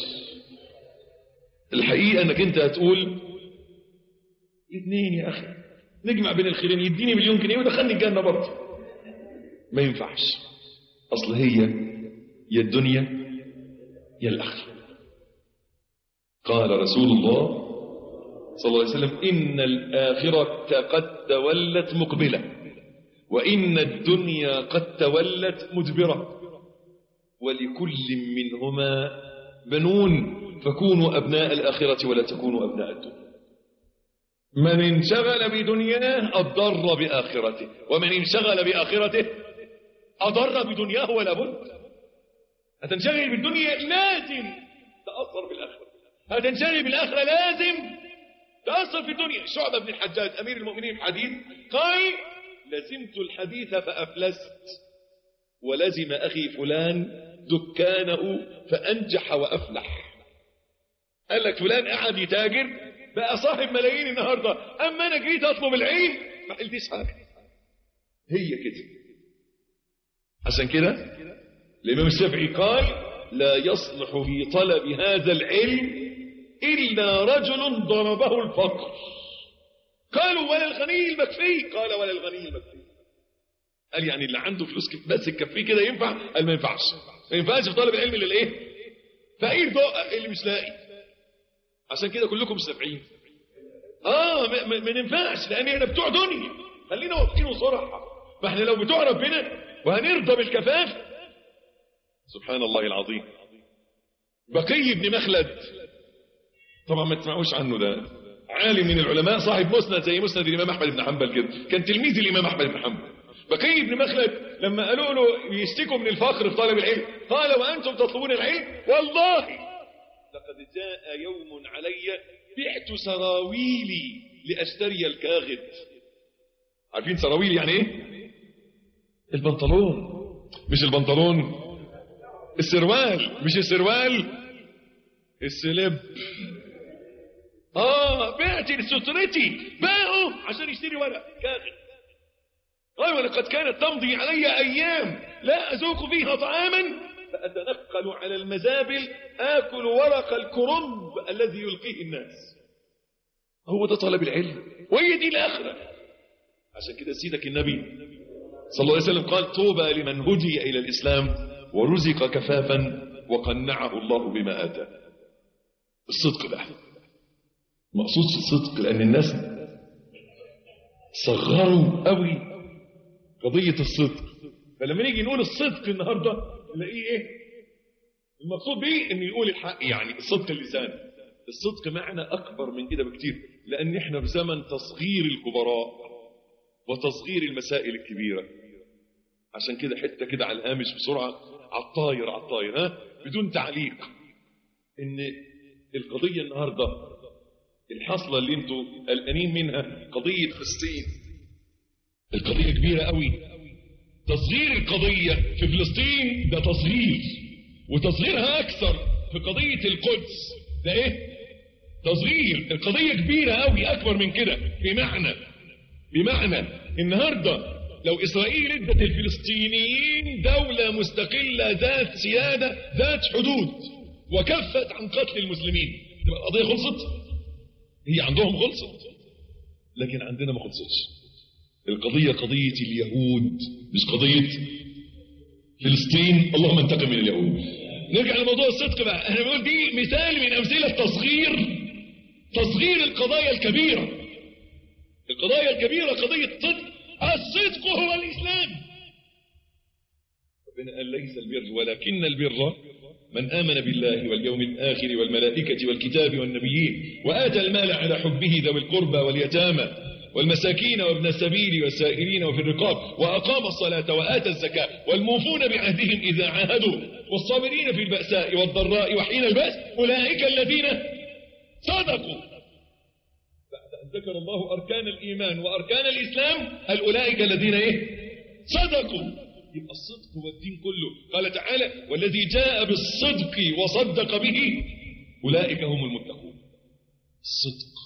الحقيقة انك انت هتقول الاثنين يا اخي نجمع بين الخيرين يديني مليون جنيه ودخلني الجنة برضه ما ينفعش اصل هي يا الدنيا يا الاخره قال رسول الله صلى الله عليه وسلم إن الآخرة قد تولت مقبلة وإن الدنيا قد تولت مدبرة ولكل منهما بنون فكونوا أبناء الآخرة ولا تكونوا أبناء الدنيا من انشغل بدنياه أضر بآخرته ومن انشغل بآخرته أضر بدنياه ولا بد هتنشغل بالدنيا لازم تأثر بالآخرة هتنشغل بالآخرة لازم تأثر في الدنيا شعبة بن الحجاج أمير المؤمنين في حديث قال لزمت الحديث فأفلست ولزم أخي فلان دكانه فأنجح وأفلح قال لك فلان قاعد يتاجر بقى صاحب ملايين النهاردة أما أنا جيت أطلب العين ما قلتش حاجة هي كده عشان كده الإمام الشافعي قال لا يصلح في طلب هذا العلم إلا رجل ضربه الفقر قالوا ولا الغني المكفي قال ولا الغني المكفي قال يعني اللي عنده فلوس كف- بس تكفيه كده ينفع قال ما ينفعش ما ينفعش في طلب العلم اللي الايه فقير ده اللي مش لاقي عشان كده كلكم مش نافعين اه ما- ما ما ينفعش لان احنا بتوع دنيا خلينا واضحين وصراحه فاحنا لو بتوع ربنا وهنرضى بالكفاف سبحان الله العظيم بقي بن مخلد طبعا ما تسمعوش عنه ده عالم من العلماء صاحب مسند زي مسند الامام احمد بن حنبل كده كان تلميذ الامام احمد بن حنبل بقي بن مخلد لما قالوا له يشتكوا من الفقر في طلب العلم قال وانتم تطلبون العلم والله لقد جاء يوم علي بعت سراويلي لاشتري الكاغد عارفين سراويل يعني ايه البنطلون مش البنطلون السروال مش السروال السلب اه بعت سترتي باعوا عشان يشتري ورق كاغد قال ولقد كانت تمضي علي ايام لا اذوق فيها طعاما فاتنقل على المزابل اكل ورق الكرنب الذي يلقيه الناس هو ده طلب العلم وهي دي الاخره عشان كده سيدك النبي صلى الله عليه وسلم قال طوبى لمن هدي الى الاسلام ورزق كفافا وقنعه الله بما اتاه الصدق بقى مقصود في الصدق لان الناس صغروا قوي قضيه الصدق فلما نيجي نقول الصدق النهارده نلاقيه ايه المقصود بيه ان يقول الحق يعني الصدق اللسان الصدق معنى اكبر من كده بكتير لان احنا في زمن تصغير الكبراء وتصغير المسائل الكبيره عشان كده حته كده على الهامش بسرعه على الطاير على الطاير ها بدون تعليق ان القضيه النهارده الحصله اللي انتوا قلقانين منها قضيه فلسطين القضيه كبيره قوي تصغير القضيه في فلسطين ده تصغير وتصغيرها اكثر في قضيه القدس ده ايه تصغير القضيه كبيره قوي اكبر من كده بمعنى بمعنى النهارده لو اسرائيل ادت الفلسطينيين دوله مستقله ذات سياده ذات حدود وكفت عن قتل المسلمين تبقى القضيه خلصت هي عندهم خلصت لكن عندنا ما خلصتش القضيه قضيه اليهود مش قضيه فلسطين اللهم انتقم من اليهود نرجع لموضوع الصدق بقى احنا بنقول دي مثال من امثله تصغير تصغير القضايا الكبيره القضايا الكبيره قضيه صدق الصدق هو الاسلام ربنا قال ليس البر ولكن البر من آمن بالله واليوم الآخر والملائكة والكتاب والنبيين وآتى المال على حبه ذوي القربى واليتامى والمساكين وابن السبيل والسائلين وفي الرقاب وأقام الصلاة وآتى الزكاة والموفون بعهدهم إذا عاهدوا والصابرين في البأساء والضراء وحين البأس أولئك الذين صدقوا بعد أن ذكر الله أركان الإيمان وأركان الإسلام هل أولئك الذين إيه صدقوا يبقى الصدق هو الدين كله قال تعالى والذي جاء بالصدق وصدق به أولئك هم المتقون الصدق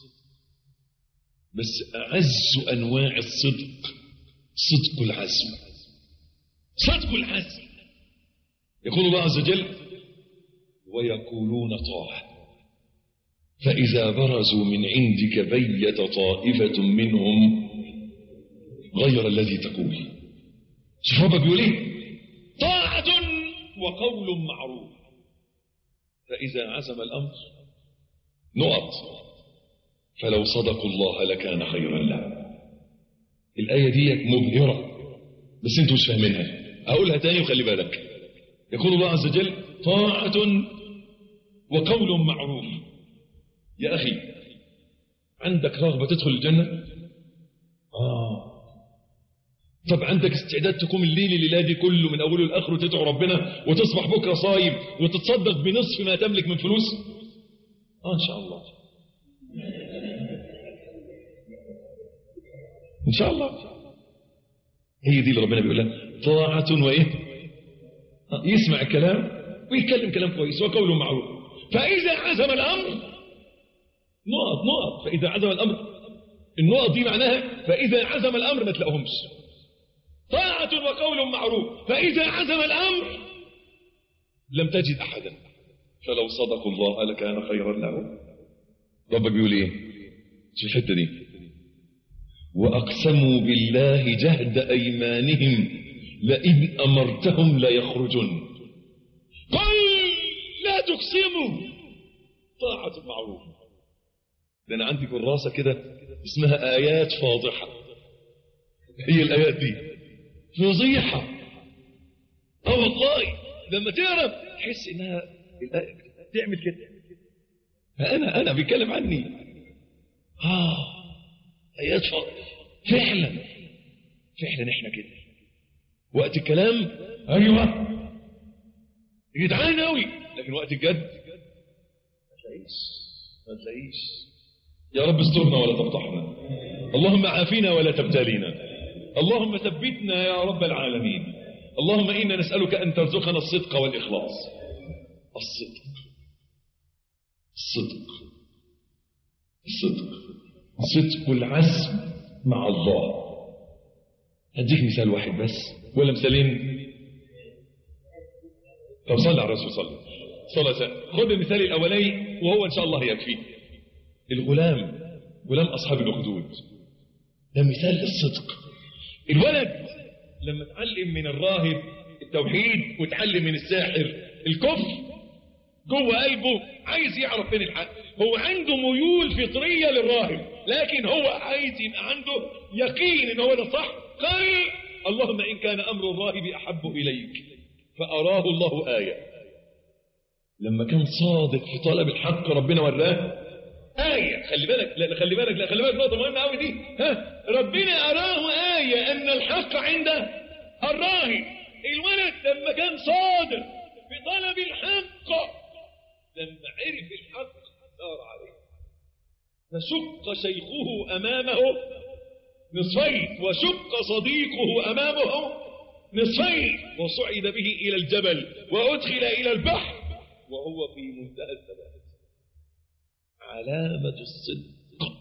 بس أعز أنواع الصدق صدق العزم صدق العزم يقول الله عز وجل ويقولون طاعة فإذا برزوا من عندك بيت طائفة منهم غير الذي تقول شوف ربك بيقول ايه طاعة وقول معروف فإذا عزم الأمر نقط فلو صدقوا الله لكان خيرا لهم الآية دي مبهرة بس انتوا مش فاهمينها أقولها تاني وخلي بالك يقول الله عز وجل طاعة وقول معروف يا أخي عندك رغبة تدخل الجنة آه طب عندك استعداد تقوم الليل الليلة دي كله من أوله لآخره تدعو ربنا وتصبح بكرة صايم وتتصدق بنصف ما تملك من فلوس آه إن شاء الله إن شاء الله هي دي اللي ربنا بيقول لها طاعة وإيه آه يسمع الكلام ويتكلم كلام كويس وقوله معروف فإذا عزم الأمر نقط نقط فإذا عزم الأمر النقط دي معناها فإذا عزم الأمر ما تلاقوهمش طاعة وقول معروف فإذا عزم الأمر لم تجد أحدا فلو صدقوا الله لكان خيرا لهم ربك بيقول ايه في الحتة دي وأقسموا بالله جهد أيمانهم لئن أمرتهم ليخرجن قل لا تقسموا طاعة معروف ده أنا عندي كراسة كده اسمها آيات فاضحة هي الآيات دي فضيحة اه والله لما تقرا تحس انها الآية تعمل كده انا انا بيتكلم عني اه ايات فاضحة فعلا فعلا احنا كده وقت الكلام ايوه جدعان قوي لكن وقت الجد ما تلاقيش ما تلاقيش يا رب استرنا ولا تفضحنا اللهم عافينا ولا تبتلينا اللهم ثبتنا يا رب العالمين اللهم إنا نسألك أن ترزقنا الصدق والإخلاص الصدق الصدق الصدق صدق العزم مع الله هديك مثال واحد بس ولا مثالين طب صلى على الرسول صلى صلى صلى خد المثال الأولي وهو إن شاء الله يكفي الغلام غلام أصحاب الأخدود ده مثال للصدق الولد لما اتعلم من الراهب التوحيد وتعلم من الساحر الكفر جوه قلبه عايز يعرف فين الحق هو عنده ميول فطرية للراهب لكن هو عايز يبقى عنده يقين ان هو ده صح قال اللهم ان كان امر الراهب احب اليك فاراه الله آية لما كان صادق في طلب الحق ربنا وراه آية خلي بالك لا خلي بالك لا خلي بالك نقطة مهمة قوي دي ها ربنا أراه آية أن الحق عند الراهب الولد لما كان صادق في طلب الحق لما عرف الحق سار عليه فشق شيخه أمامه نصفين وشق صديقه أمامه نصفين وصعد به إلى الجبل وأدخل إلى البحر وهو في منتهى الثبات علامة الصدق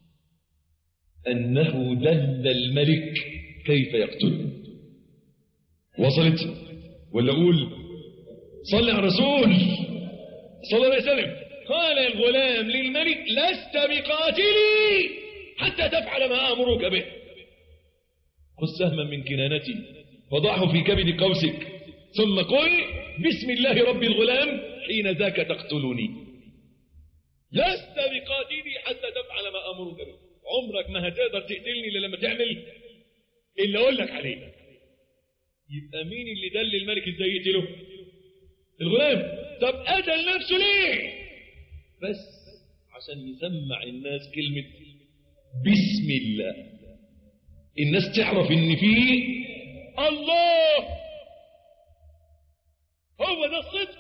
أنه دل الملك كيف يقتله وصلت ولا أقول صلى على الرسول صلى الله عليه وسلم قال الغلام للملك لست بقاتلي حتى تفعل ما أمرك به خذ سهما من كنانتي فضعه في كبد قوسك ثم قل بسم الله رب الغلام حين ذاك تقتلني لست بقاتلي حتى تفعل ما أمرك به عمرك ما هتقدر تقتلني إلا لما تعمل اللي أقول لك عليه يبقى مين اللي دل الملك ازاي يقتله الغلام طب قتل نفسه ليه بس عشان يسمع الناس كلمة بسم الله الناس تعرف ان فيه الله هو ده الصدق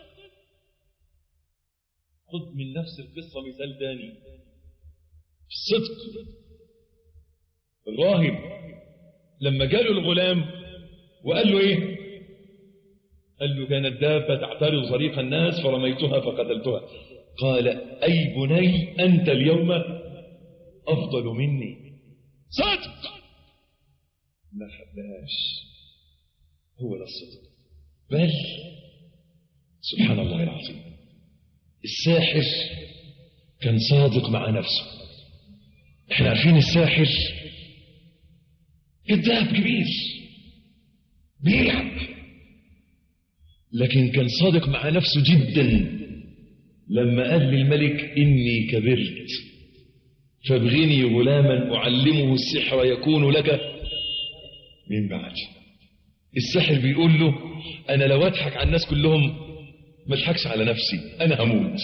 خد من نفس القصة مثال تاني الصدق الراهب لما جاله الغلام وقال له ايه قال له كانت دابة تعترض طريق الناس فرميتها فقتلتها قال أي بني أنت اليوم أفضل مني صدق ما خباش هو ده الصدق بل سبحان الله العظيم الساحر كان صادق مع نفسه احنا عارفين الساحر كذاب كبير بيلعب لكن كان صادق مع نفسه جدا لما قال للملك إني كبرت فابغني غلاما أعلمه السحر يكون لك من بعد السحر بيقول له أنا لو أضحك على الناس كلهم ما اضحكش على نفسي أنا هموت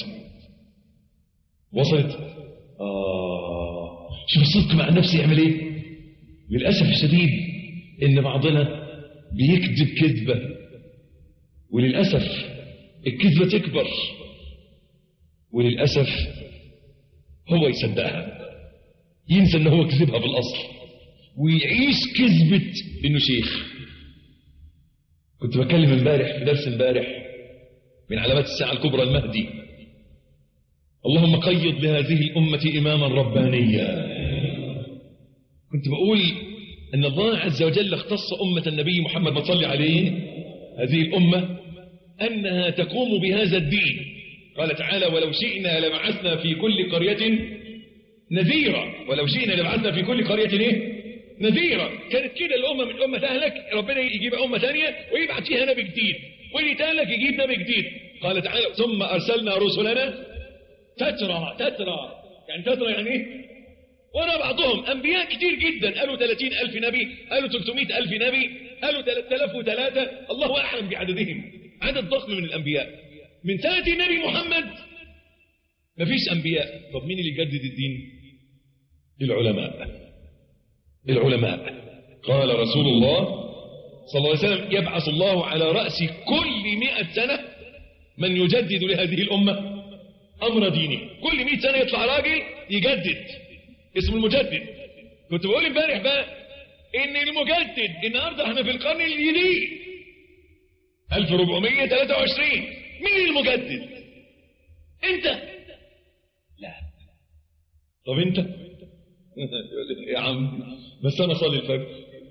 وصلت آه شوف الصدق مع النفس يعمل إيه للأسف الشديد إن بعضنا بيكذب كذبة وللأسف الكذبة تكبر وللأسف هو يصدقها ينسى ان هو كذبها بالأصل ويعيش كذبة انه شيخ كنت بكلم امبارح في درس امبارح من علامات الساعة الكبرى المهدي اللهم قيض لهذه الأمة إماما ربانيا كنت بقول أن الله عز وجل اختص أمة النبي محمد ما تصلي عليه هذه الأمة أنها تقوم بهذا الدين قال تعالى ولو شئنا لبعثنا في كل قرية نذيرا ولو شئنا لبعثنا في كل قرية ايه نذيرا كانت كده الأمة من أمة تهلك ربنا يجيب أمة ثانية ويبعث فيها نبي جديد واللي تهلك يجيب نبي جديد قال تعالى ثم أرسلنا رسلنا تترى تترى يعني تترى يعني ايه ورا بعضهم أنبياء كتير جدا قالوا 30 ألف نبي قالوا 300 ألف نبي قالوا 3003 الله أعلم بعددهم عدد ضخم من الأنبياء من سنة النبي محمد مفيش أنبياء طب مين اللي يجدد الدين العلماء العلماء قال رسول الله صلى الله عليه وسلم يبعث الله على رأس كل مئة سنة من يجدد لهذه الأمة أمر دينه كل مئة سنة يطلع راجل يجدد اسمه المجدد كنت بقول امبارح بقى ان المجدد النهارده احنا في القرن الجديد 1423 مين المجدد انت لا طب انت يا عم بس انا صلي الفجر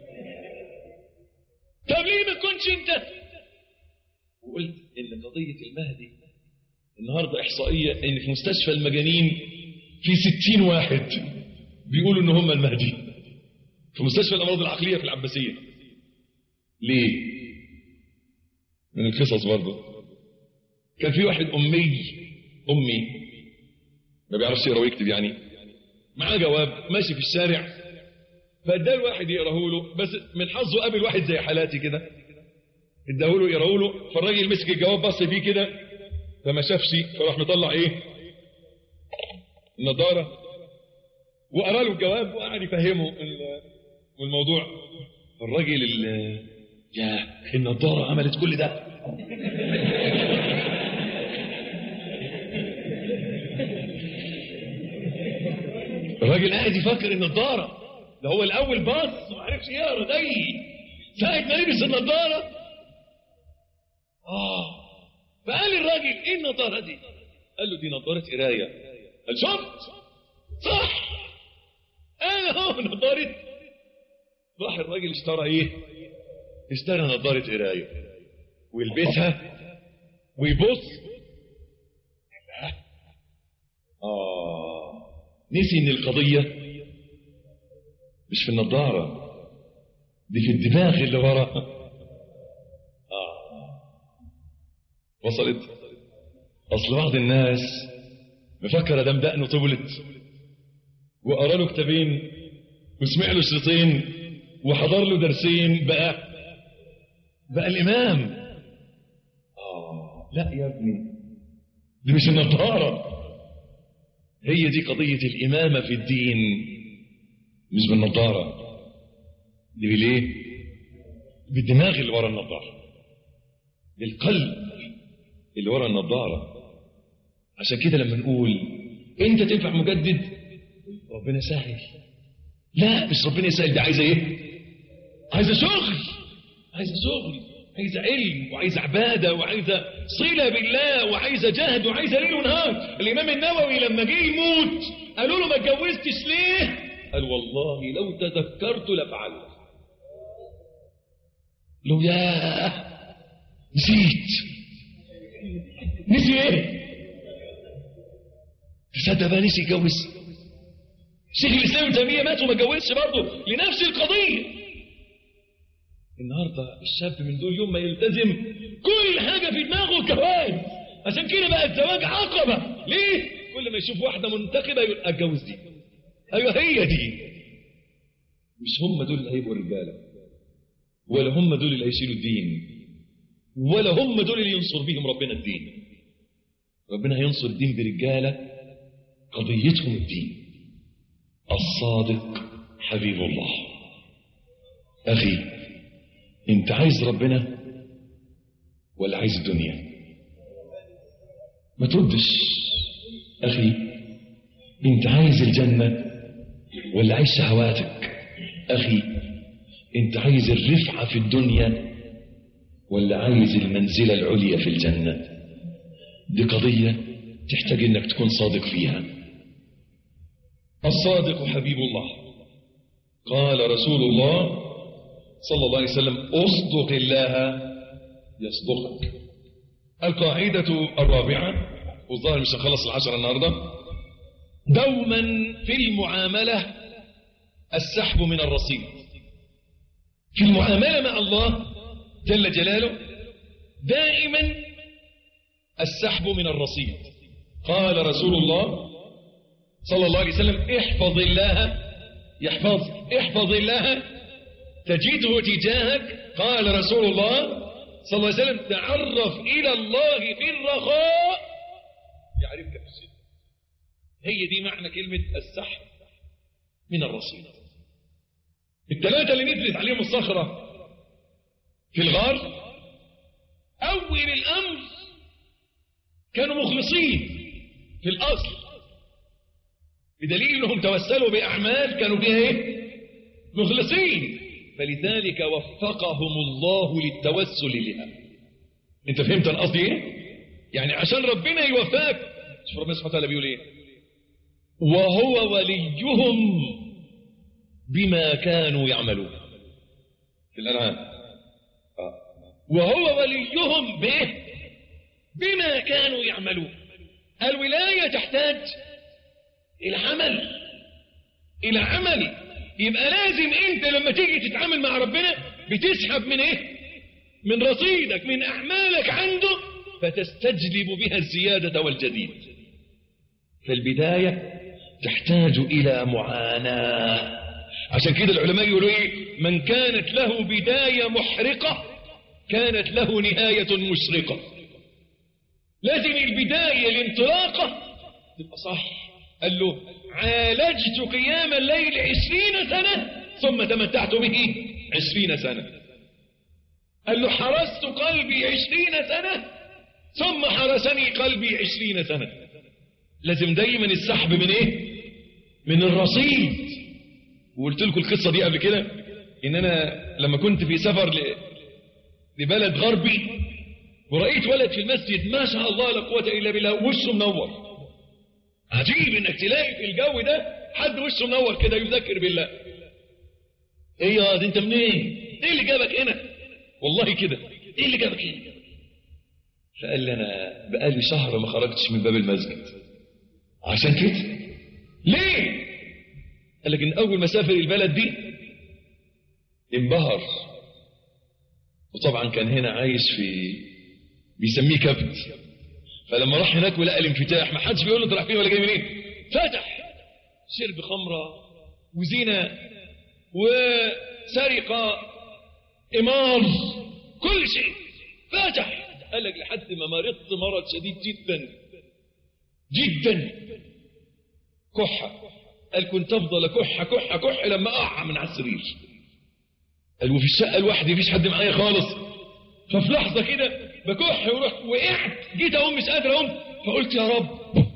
طب ليه ما تكونش انت وقلت ان قضيه المهدي النهارده احصائيه ان في مستشفى المجانين في ستين واحد بيقولوا ان هم المهدي في مستشفى الامراض العقليه في العباسيه ليه من القصص برضه كان في واحد امي امي ما بيعرفش يقرا ويكتب يعني معاه جواب ماشي في الشارع فاداه الواحد يقراه له بس من حظه قابل واحد زي حالاتي كده اداه له يقراه له فالراجل مسك الجواب بص فيه كده فما شافش فراح مطلع ايه النضاره وقرا له الجواب وقعد يفهمه ال- الموضوع الراجل ال- يا النضاره عملت كل ده الراجل قاعد يفكر النضاره ده هو الاول باص وما عرفش يقرا زي ساعه ما لبس النضاره اه فقال الراجل ايه النضاره دي قال له دي نضاره قرايه قال شفت صح انا هو نضاره راح الراجل اشترى ايه اشترى نضاره قرايه ويلبسها ويبص اه نسي ان القضيه مش في النضاره دي في الدماغ اللي ورا اه وصلت اصل بعض الناس مفكر دم دقنه طولت وقرا له كتابين وسمع له شريطين وحضر له درسين بقى بقى الامام اه لا يا ابني دي مش النضاره هي دي قضيه الامامه في الدين مش بالنضاره دي بالايه بالدماغ اللي ورا النضاره بالقلب اللي ورا النضاره عشان كده لما نقول انت تنفع مجدد ربنا سهل لا مش ربنا يسهل دي عايزه ايه عايزه شغل عايزه شغل عايزه علم وعايزه عباده وعايزه صله بالله وعايزه جهد وعايزه ليل ونهار الامام النووي لما جه يموت قالوا له ما اتجوزتش ليه قال والله لو تذكرت لفعلت لو يا نسيت نسي ايه تصدق بقى نسي يتجوز شيخ الاسلام ابن تيميه مات وما اتجوزش برضه لنفس القضيه النهارده الشاب من دول يوم ما يلتزم كل حاجه في دماغه جواز عشان كده بقى الزواج عقبه ليه كل ما يشوف واحده منتخبه يقول اتجوز دي ايوه هي دي مش هم دول اللي هيبقوا رجاله ولا هم دول اللي هيشيلوا الدين ولا هم دول اللي ينصر بيهم ربنا الدين ربنا هينصر الدين برجاله قضيتهم الدين الصادق حبيب الله أخي أنت عايز ربنا ولا عايز الدنيا ما تردش أخي أنت عايز الجنة ولا عايز شهواتك أخي أنت عايز الرفعة في الدنيا ولا عايز المنزلة العليا في الجنة دي قضية تحتاج أنك تكون صادق فيها الصادق حبيب الله قال رسول الله صلى الله عليه وسلم اصدق الله يصدقك القاعدة الرابعة والظاهر مش هنخلص العشرة النهاردة دوما في المعاملة السحب من الرصيد في المعاملة مع الله جل جلاله دائما السحب من الرصيد قال رسول الله صلى الله عليه وسلم احفظ الله يحفظ احفظ الله تجده تجاهك قال رسول الله صلى الله عليه وسلم تعرف إلى الله في الرخاء يعرفك في الشدة هي دي معنى كلمة السحب من الرصيد الثلاثة اللي نزلت عليهم الصخرة في الغار أول الأمر كانوا مخلصين في الأصل بدليل أنهم توسلوا بأعمال كانوا فيها إيه؟ مخلصين فلذلك وفقهم الله للتوسل لها انت فهمت انا قصدي ايه يعني عشان ربنا يوفقك شوف ربنا سبحانه وتعالى بيقول ايه وهو وليهم بما كانوا يعملون في الانعام آه. وهو وليهم به بما كانوا يعملون الولايه تحتاج الى عمل الى عمل يبقى لازم انت لما تيجي تتعامل مع ربنا بتسحب من ايه من رصيدك من اعمالك عنده فتستجلب بها الزيادة والجديد فالبداية تحتاج الى معاناة عشان كده العلماء يقولوا ايه من كانت له بداية محرقة كانت له نهاية مشرقة لازم البداية الانطلاقة تبقى صح قال له عالجت قيام الليل عشرين سنة ثم تمتعت به عشرين سنة قال له حرست قلبي عشرين سنة ثم حرسني قلبي عشرين سنة لازم دايما السحب من ايه من الرصيد وقلت لكم القصة دي قبل كده ان انا لما كنت في سفر ل... لبلد غربي ورأيت ولد في المسجد ما شاء الله لا قوة الا بالله وشه منور عجيب انك تلاقي في الجو ده حد وشه منور كده يذكر بالله ايه يا دي انت منين ايه اللي جابك هنا والله كده ايه اللي جابك هنا فقال لي انا بقالي شهر ما خرجتش من باب المسجد عشان كده ليه قال لك ان اول ما سافر البلد دي انبهر وطبعا كان هنا عايش في بيسميه كبت فلما راح هناك ولقى الانفتاح ما حدش بيقول له انت رايح فين ولا جاي منين فتح شرب خمره وزنا وسرقه امار كل شيء فتح قال لك لحد ما مرضت مرض شديد جدا جدا كحه قال كنت افضل كحه كحه كحه لما اقع من على السرير قال وفي الشقه لوحدي مفيش حد معايا خالص ففي لحظه كده بكح ورحت وقعت جيت اقوم مش قادر اقوم فقلت يا رب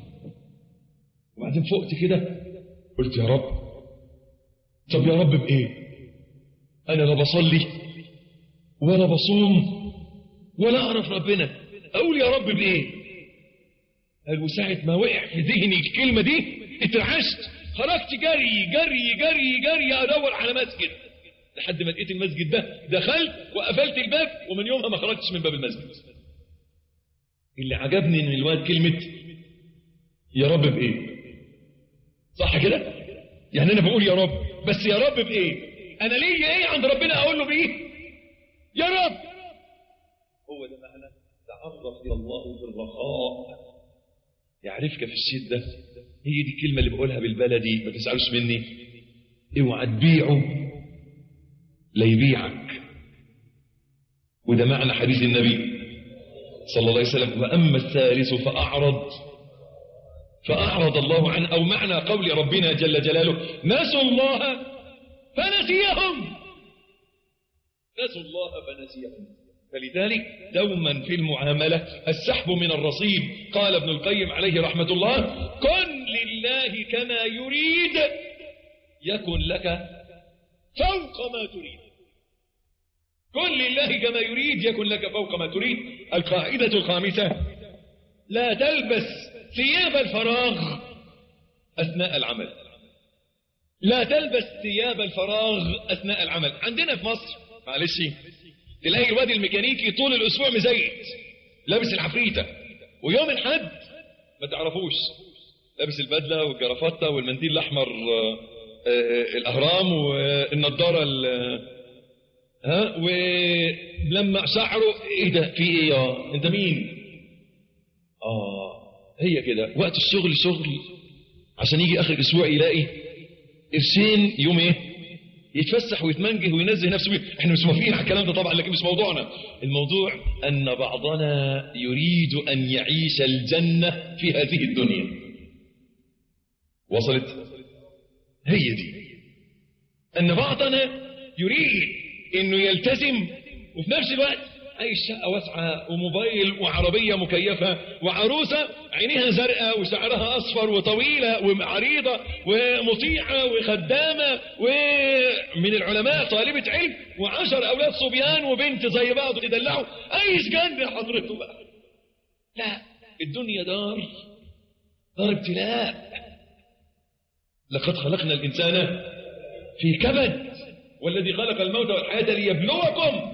وبعدين فقت كده قلت يا رب طب يا رب بايه انا لا بصلي ولا بصوم ولا اعرف ربنا اقول يا رب بايه قال وساعة ما وقع في ذهني الكلمة دي اترعشت خرجت جري جري جري جري ادور على مسجد لحد ما لقيت المسجد ده دخلت وقفلت الباب ومن يومها ما خرجتش من باب المسجد اللي عجبني من الواد كلمة يا رب بإيه صح كده يعني أنا بقول يا رب بس يا رب بإيه أنا ليا إيه عند ربنا أقول له بإيه يا رب هو ده معنى تعرف إلى الله بالرخاء يعرفك في الشدة هي دي الكلمة اللي بقولها بالبلدي ما تزعلوش مني اوعى تبيعه لا يبيعك وده معنى حديث النبي صلى الله عليه وسلم وأما الثالث فأعرض فأعرض الله عنه أو معنى قول ربنا جل جلاله نسوا الله فنسيهم نسوا الله فنسيهم فلذلك دوما في المعاملة السحب من الرصيد قال ابن القيم عليه رحمة الله كن لله كما يريد يكن لك فوق ما تريد كن لله كما يريد يكن لك فوق ما تريد القاعدة الخامسة لا تلبس ثياب الفراغ أثناء العمل لا تلبس ثياب الفراغ أثناء العمل عندنا في مصر معلش تلاقي الواد الميكانيكي طول الأسبوع مزيت لابس العفريتة ويوم الحد ما تعرفوش لابس البدلة والجرافطة والمنديل الأحمر آه، آه، الأهرام والنضارة ال- ها ولما شعره ايه ده في ايه يا انت مين اه هي كده وقت الشغل شغل عشان يجي اخر الاسبوع يلاقي قرشين يوم ايه يتفسح ويتمنجه وينزه نفسه بيه. احنا مش موافقين على الكلام ده طبعا لكن مش موضوعنا الموضوع ان بعضنا يريد ان يعيش الجنة في هذه الدنيا وصلت هي دي ان بعضنا يريد انه يلتزم وفي نفس الوقت عايش شقه واسعه وموبايل وعربيه مكيفه وعروسه عينيها زرقاء وشعرها اصفر وطويله وعريضه ومطيعه وخدامه ومن العلماء طالبه علم وعشر اولاد صبيان وبنت زي بعض يدلعوا عايش جنه حضرته بقى لا الدنيا دار دار ابتلاء لقد خلقنا الانسان في كبد والذي خلق الموت والحياة ليبلوكم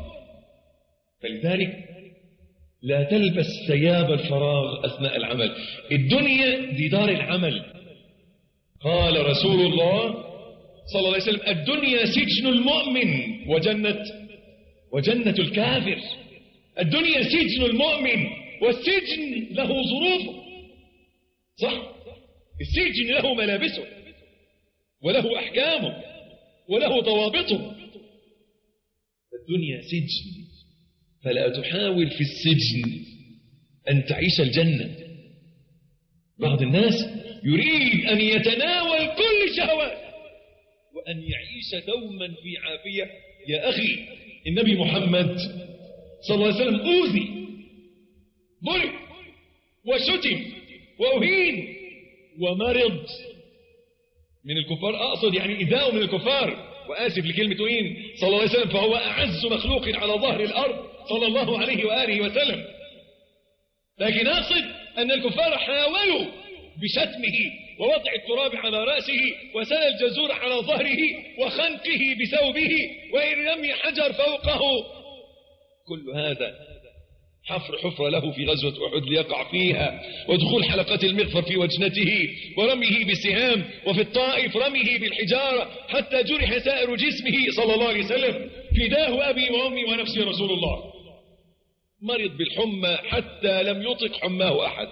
فلذلك لا تلبس ثياب الفراغ أثناء العمل الدنيا دي دار العمل قال رسول الله صلى الله عليه وسلم الدنيا سجن المؤمن وجنة وجنة الكافر الدنيا سجن المؤمن والسجن له ظروفه صح السجن له ملابسه وله أحكامه وله ضوابطه الدنيا سجن فلا تحاول في السجن أن تعيش الجنة بعض الناس يريد أن يتناول كل شهوات وأن يعيش دوما في عافية يا أخي النبي محمد صلى الله عليه وسلم أوذي ضرب وشتم وأهين ومرض من الكفار أقصد يعني إذاءه من الكفار وآسف لكلمة إين صلى الله عليه وسلم فهو أعز مخلوق على ظهر الأرض صلى الله عليه وآله وسلم لكن أقصد أن الكفار حاولوا بشتمه ووضع التراب على رأسه وسال الجزور على ظهره وخنقه بثوبه وإن رمي حجر فوقه كل هذا حفر حفرة له في غزوة أحد ليقع فيها ودخول حلقات المغفر في وجنته ورميه بالسهام وفي الطائف رميه بالحجارة حتى جرح سائر جسمه صلى الله عليه وسلم فداه أبي وأمي ونفسي رسول الله مرض بالحمى حتى لم يطق حماه أحد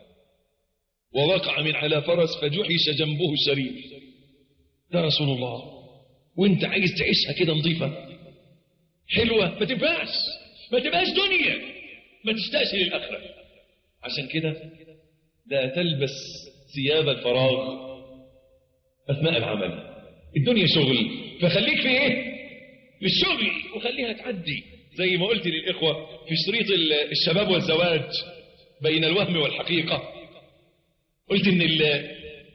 ووقع من على فرس فجحش جنبه الشريف ده رسول الله وانت عايز تعيشها كده نظيفة حلوة ما تنفعش ما تبقاش دنيا ما تشتاقش للآخرة عشان كده لا تلبس ثياب الفراغ أثناء العمل الدنيا شغل فخليك في ايه في الشغل وخليها تعدي زي ما قلت للإخوة في شريط ال- الشباب والزواج بين الوهم والحقيقة قلت ان ال-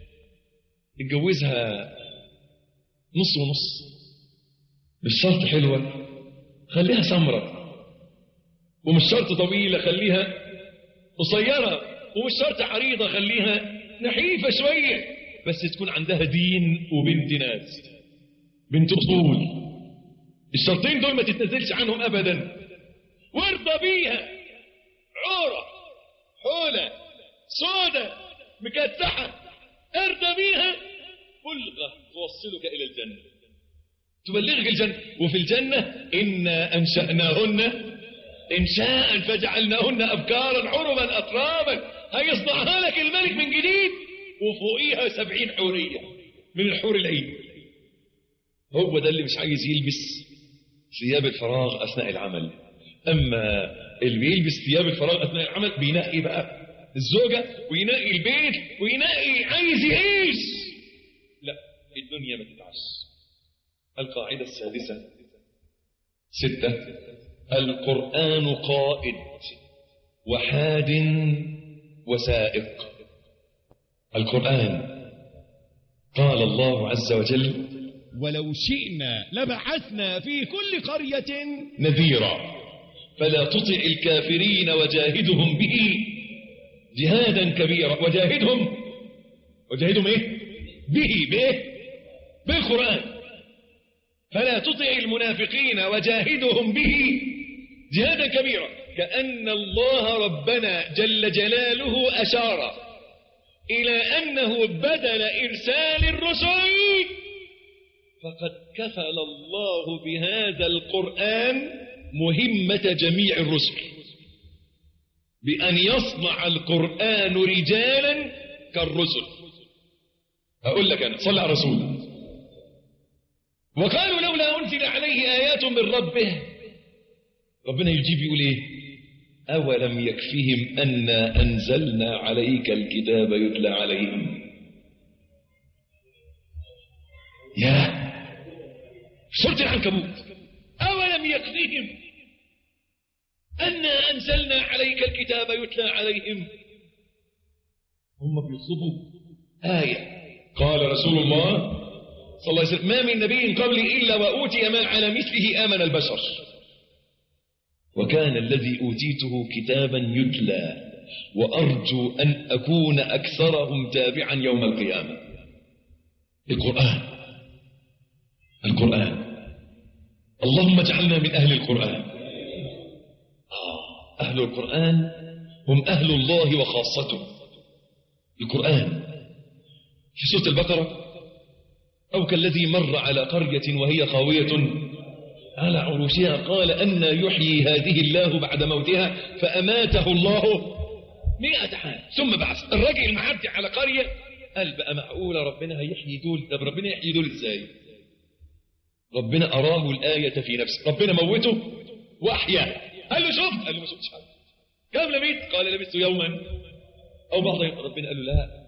اتجوزها نص ونص مش شرط حلوة خليها سمرة ومش شرط طويلة خليها قصيرة ومش شرط عريضة خليها نحيفة شوية بس تكون عندها دين وبنت ناس بنت أصول الشرطين دول ما تتنزلش عنهم أبدا وارضى بيها عورة حولة سودة مكتحة ارضى بيها بلغة توصلك إلى الجنة تبلغك الجنة وفي الجنة إنا أنشأناهن إنشاء فجعلناهن أبكارا عربا أطرابا هيصنعها لك الملك من جديد وفوقيها سبعين حورية من الحور العين هو ده اللي مش عايز يلبس ثياب الفراغ أثناء العمل أما اللي بيلبس ثياب الفراغ أثناء العمل بينقي بقى الزوجة وينقي البيت وينقي عايز يعيش لا الدنيا ما تتعش القاعدة السادسة ستة القرآن قائد وحاد وسائق القرآن قال الله عز وجل ولو شئنا لبعثنا في كل قرية نذيرا فلا تطع الكافرين وجاهدهم به جهادا كبيرا وجاهدهم وجاهدهم ايه به بايه بالقرآن فلا تطع المنافقين وجاهدهم به جهادا كبيرا كأن الله ربنا جل جلاله أشار إلى أنه بدل إرسال الرسل فقد كفل الله بهذا القرآن مهمة جميع الرسل بأن يصنع القرآن رجالا كالرسل أقول لك أنا صلى على رسول وقالوا لولا أنزل عليه آيات من ربه ربنا يجيب يقول إيه أولم يكفهم أنا أنزلنا عليك الكتاب يتلى عليهم يا سورة العنكبوت أولم يكفهم أنا أنزلنا عليك الكتاب يتلى عليهم هم بيطلبوا آية قال رسول الله صلى الله عليه وسلم ما من نبي قبلي إلا وأوتي ما على مثله آمن البشر وكان الذي أوتيته كتابا يتلى وأرجو أن أكون أكثرهم تابعا يوم القيامة القرآن القرآن اللهم اجعلنا من أهل القرآن آه أهل القرآن هم أهل الله وخاصته القرآن في سورة البقرة أو كالذي مر على قرية وهي خاوية على عروشها قال أن يحيي هذه الله بعد موتها فأماته الله مئة عام ثم بعث الراجل المعدي على قرية قال بقى معقولة ربنا هيحيي دول طب ربنا يحيي دول ازاي ربنا أراه الآية في نفسه ربنا موته وأحياه قال له شفت قال له ما شفتش حاجة كم لبيت قال لبثت يوما أو بعض يوم ربنا قال له لا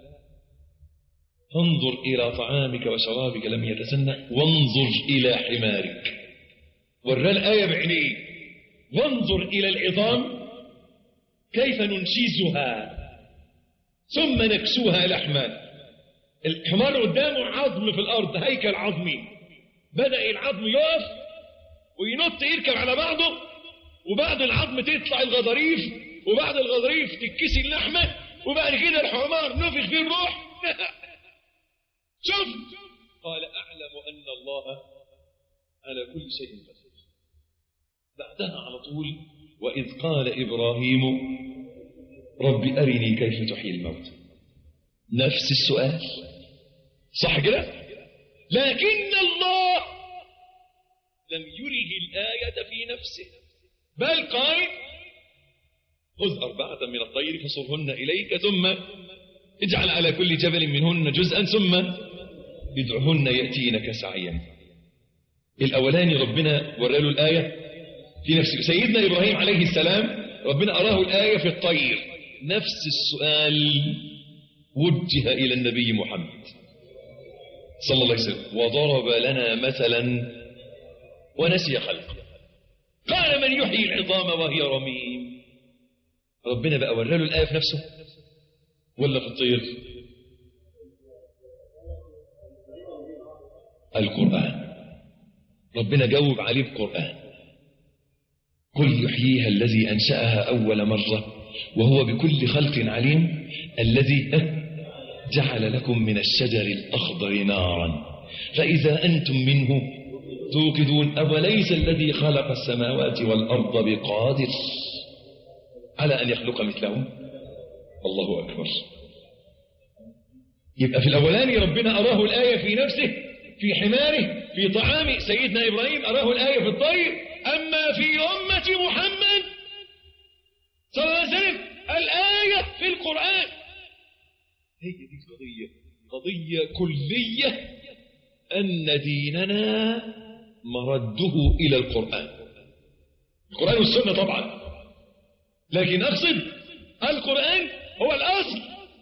انظر إلى طعامك وشرابك لم يتسنى وانظر إلى حمارك ورى الآية بعينيه وانظر إلى العظام كيف ننشزها ثم نكسوها لحما الحمار قدامه عظم في الأرض هيكل عظمي بدأ العظم يقف وينط يركب على بعضه وبعد العظم تطلع الغضاريف وبعد الغضاريف تتكسي اللحمة وبعد كده الحمار نفخ فيه الروح شوف قال أعلم أن الله على كل شيء قدير بعدها على طول وإذ قال إبراهيم رب أرني كيف تحيي الموت نفس السؤال صح كده لكن الله لم يره الآية في نفسه بل قال خذ أربعة من الطير فصرهن إليك ثم اجعل على كل جبل منهن جزءا ثم ادعهن يأتينك سعيا الأولاني ربنا وراله الآية في نفسه سيدنا إبراهيم عليه السلام ربنا أراه الآية في الطير نفس السؤال وجه إلى النبي محمد صلى الله عليه وسلم وضرب لنا مثلا ونسي خلقه قال من يحيي العظام وهي رميم ربنا بقى وراله الآية في نفسه ولا في الطير القرآن ربنا جاوب عليه بقرآن قل يحييها الذي أنشأها أول مرة وهو بكل خلق عليم الذي جعل لكم من الشجر الأخضر نارا فإذا أنتم منه توقدون أوليس الذي خلق السماوات والأرض بقادر على أن يخلق مثلهم الله أكبر يبقى في الأولاني ربنا أراه الآية في نفسه في حماره في طعام سيدنا إبراهيم أراه الآية في الطير أما في أمة محمد صلى الله عليه وسلم الآية في القرآن هي دي القضية قضية كلية أن ديننا مرده إلى القرآن القرآن والسنة طبعا لكن أقصد القرآن هو الأصل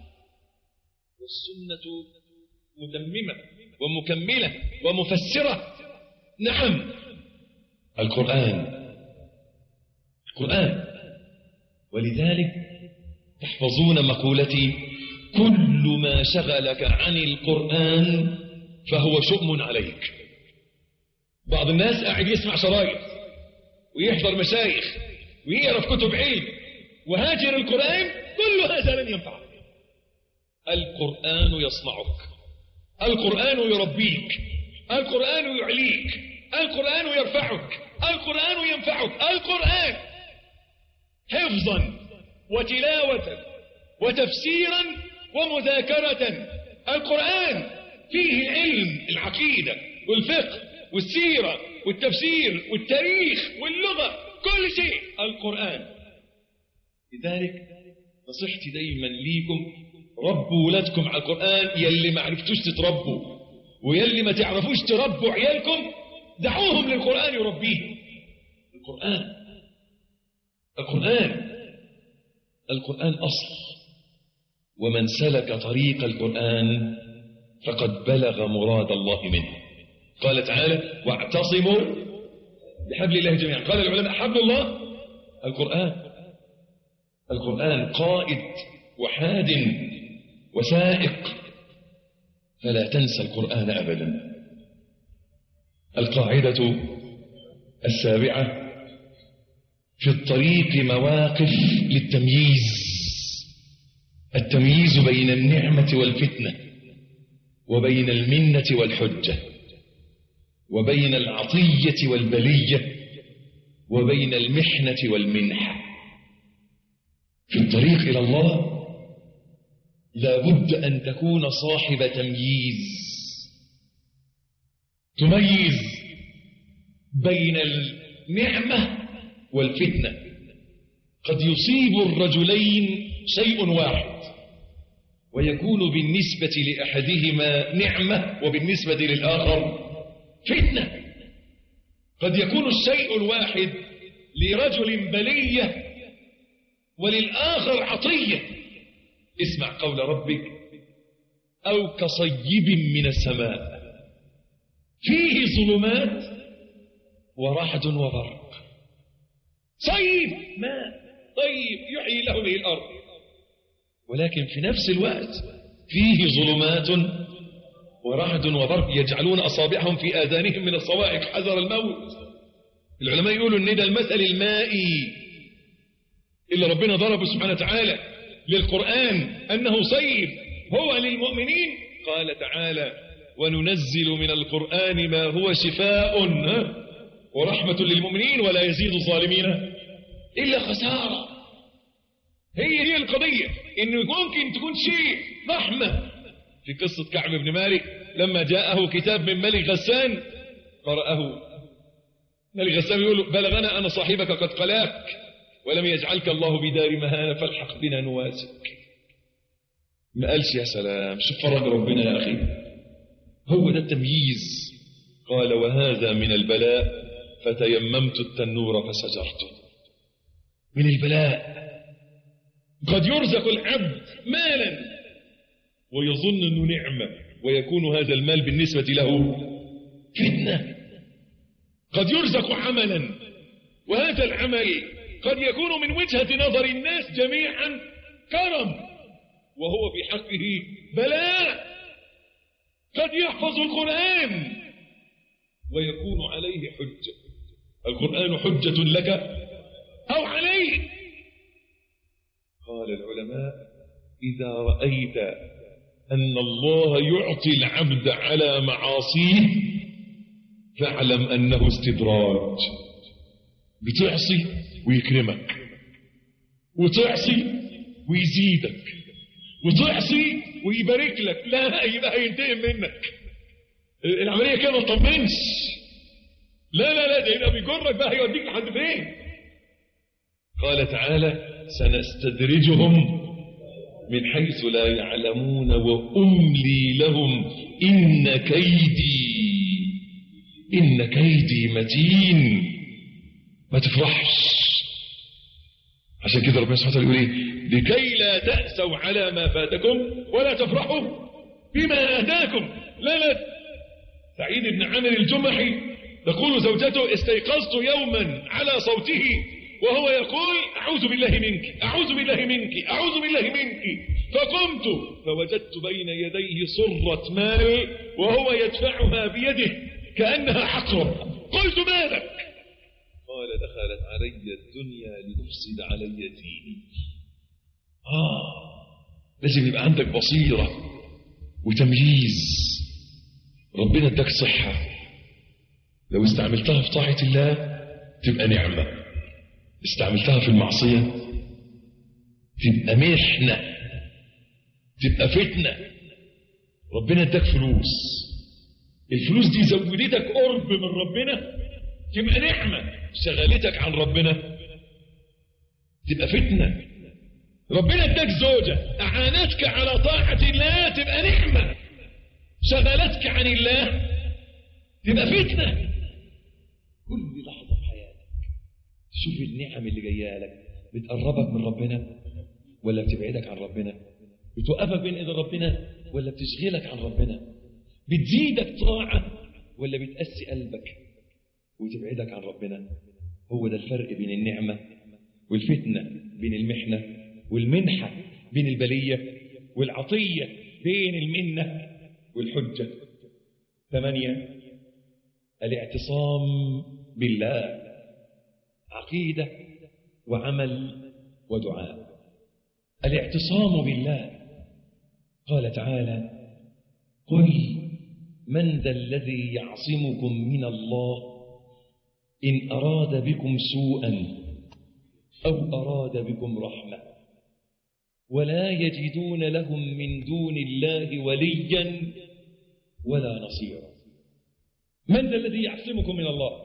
والسنة متممة ومكملة ومفسرة نعم القرآن القرآن ولذلك تحفظون مقولتي كل ما شغلك عن القرآن فهو شؤم عليك بعض الناس قاعد يسمع شرايط ويحضر مشايخ ويقرا في كتب علم وهاجر القرآن كل هذا لن ينفعك القرآن يصنعك القرآن يربيك القرآن يعليك القرآن يرفعك القرآن ينفعك القرآن حفظا وتلاوة وتفسيرا ومذاكرة القرآن فيه العلم العقيدة والفقه والسيرة والتفسير والتاريخ واللغة كل شيء القرآن لذلك نصيحتي دايما ليكم ربوا ولادكم على القرآن يلي ما عرفتوش تتربوا ويلي ما تعرفوش تربوا عيالكم دعوهم للقرآن يربيهم القرآن القرآن القرآن أصل ومن سلك طريق القرآن فقد بلغ مراد الله منه قال تعالى واعتصموا بحبل الله جميعا قال العلماء حبل الله القرآن القرآن قائد وحاد وسائق فلا تنسى القرآن أبدا القاعدة السابعة في الطريق مواقف للتمييز التمييز بين النعمة والفتنة وبين المنة والحجة وبين العطية والبلية وبين المحنة والمنحة في الطريق إلى الله لا بد أن تكون صاحب تمييز تميز بين النعمة والفتنة قد يصيب الرجلين شيء واحد ويكون بالنسبة لأحدهما نعمة وبالنسبة للآخر فتنة قد يكون الشيء الواحد لرجل بلية وللآخر عطية اسمع قول ربك أو كصيب من السماء فيه ظلمات ورعد وبرق صيب ماء طيب يحيي له به الأرض ولكن في نفس الوقت فيه ظلمات ورعد وبرق يجعلون أصابعهم في آذانهم من الصواعق حذر الموت العلماء يقولوا ان ده المثل المائي اللي ربنا ضربه سبحانه وتعالى للقرآن أنه صيب هو للمؤمنين قال تعالى وننزل من القرآن ما هو شفاء ورحمة للمؤمنين ولا يزيد الظالمين إلا خسارة هي هي القضية إنه ممكن تكون شيء رحمة في قصة كعب بن مالك لما جاءه كتاب من ملك غسان قرأه ملك غسان يقول بلغنا أن صاحبك قد قلاك ولم يجعلك الله بدار مهانة فالحق بنا نواسك ما قالش يا سلام شوف فرج ربنا يا أخي هو ده التمييز قال وهذا من البلاء فتيممت التنور فسجرته من البلاء قد يرزق العبد مالا ويظن أنه نعمة ويكون هذا المال بالنسبة له فتنة قد يرزق عملا وهذا العمل قد يكون من وجهة نظر الناس جميعا كرم وهو في حقه بلاء قد يحفظ القرآن ويكون عليه حجة القرآن حجة لك أو عليك قال العلماء إذا رأيت أن الله يعطي العبد على معاصيه فاعلم أنه استدراج بتعصي ويكرمك وتعصي ويزيدك وتعصي ويبارك لك لا يبقى هينتقم منك العملية كده ما تطمنش لا لا لا ده يبقى بيجرك بقى هيوديك لحد فين قال تعالى سنستدرجهم من حيث لا يعلمون وأملي لهم إن كيدي إن كيدي متين ما تفرحش عشان كده ربنا سبحانه وتعالى يقول ايه لكي لا تأسوا على ما فاتكم ولا تفرحوا بما آتاكم لا لا سعيد بن عامر الجمحي تقول زوجته استيقظت يوما على صوته وهو يقول أعوذ بالله منك أعوذ بالله منك أعوذ بالله منك فقمت فوجدت بين يديه صرة مال وهو يدفعها بيده كأنها عقرب قلت مالك قال دخلت علي الدنيا لتفسد علي ديني آه لازم يبقى عندك بصيرة وتمييز ربنا اداك صحة لو استعملتها في طاعة الله تبقى نعمة استعملتها في المعصية تبقى محنة تبقى فتنة ربنا اداك فلوس الفلوس دي زودتك قرب من ربنا تبقى نعمة شغلتك عن ربنا تبقى فتنة ربنا اداك زوجة أعانتك على طاعة الله تبقى نعمة شغلتك عن الله تبقى فتنة كل لحظة في حياتك شوف النعم اللي جايه لك بتقربك من ربنا ولا بتبعدك عن ربنا بتوقفك بين ايد ربنا ولا بتشغلك عن ربنا بتزيدك طاعة ولا بتقسي قلبك وتبعدك عن ربنا هو ده الفرق بين النعمة والفتنة بين المحنة والمنحة بين البلية والعطية بين المنة والحجة ثمانية الاعتصام بالله عقيدة وعمل ودعاء الاعتصام بالله قال تعالى قل من ذا الذي يعصمكم من الله إن أراد بكم سوءا أو أراد بكم رحمة ولا يجدون لهم من دون الله وليا ولا نصيرا من ذا الذي يعصمكم من الله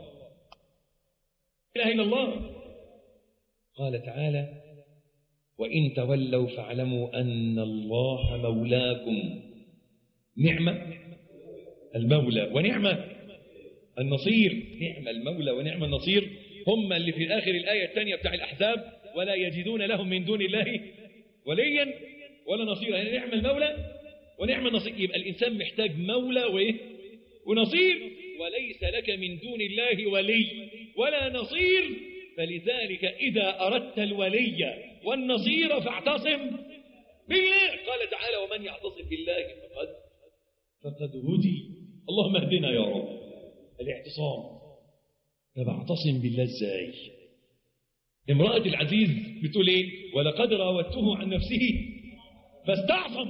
إله إلا الله قال تعالى وإن تولوا فاعلموا أن الله مولاكم نعمة المولى ونعمة النصير نعم المولى ونعم النصير هم اللي في آخر الآية الثانية بتاع الأحزاب ولا يجدون لهم من دون الله وليا ولا نصيرا يعني نعم المولى ونعم النصير يبقى الإنسان محتاج مولى وإيه ونصير وليس لك من دون الله ولي ولا نصير فلذلك إذا أردت الولي والنصير فاعتصم بالله قال تعالى ومن يعتصم بالله فقد فقد هدي اللهم اهدنا يا رب الاعتصام طب اعتصم بالله ازاي امرأة العزيز بتقول ايه ولقد راودته عن نفسه فاستعصم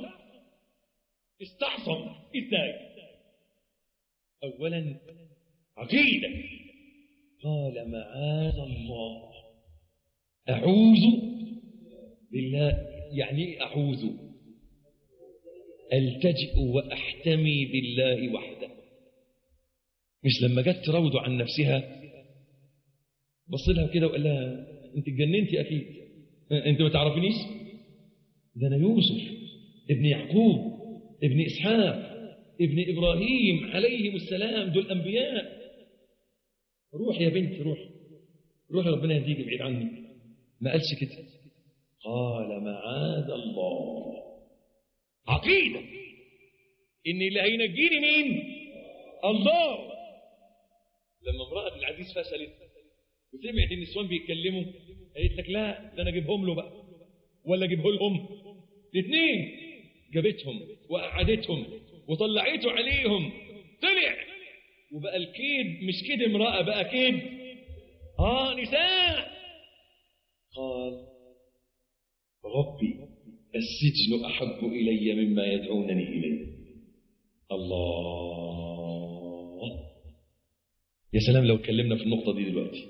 استعصم ازاي اولا عقيدة قال معاذ الله اعوذ بالله يعني ايه اعوذ التجئ واحتمي بالله وحده مش لما جت تراود عن نفسها بص لها كده وقال لها انت اتجننتي اكيد انت ما تعرفينيش ده انا يوسف ابن يعقوب ابن اسحاق ابن ابراهيم عليهم السلام دول انبياء روح يا بنت روح روح ربنا يهديك بعيد عني ما قالش كده قال معاذ الله عقيده ان اللي هينجيني مين الله لما امرأة العزيز فشلت وسمعت النسوان بيتكلموا قالت لك لا ده انا اجيبهم له بقى ولا اجيبه لهم الاثنين جابتهم وقعدتهم وطلعته عليهم طلع وبقى الكيد مش كيد امرأة بقى كيد اه نساء قال ربي السجن أحب إلي مما يدعونني إليه الله يا سلام لو اتكلمنا في النقطة دي دلوقتي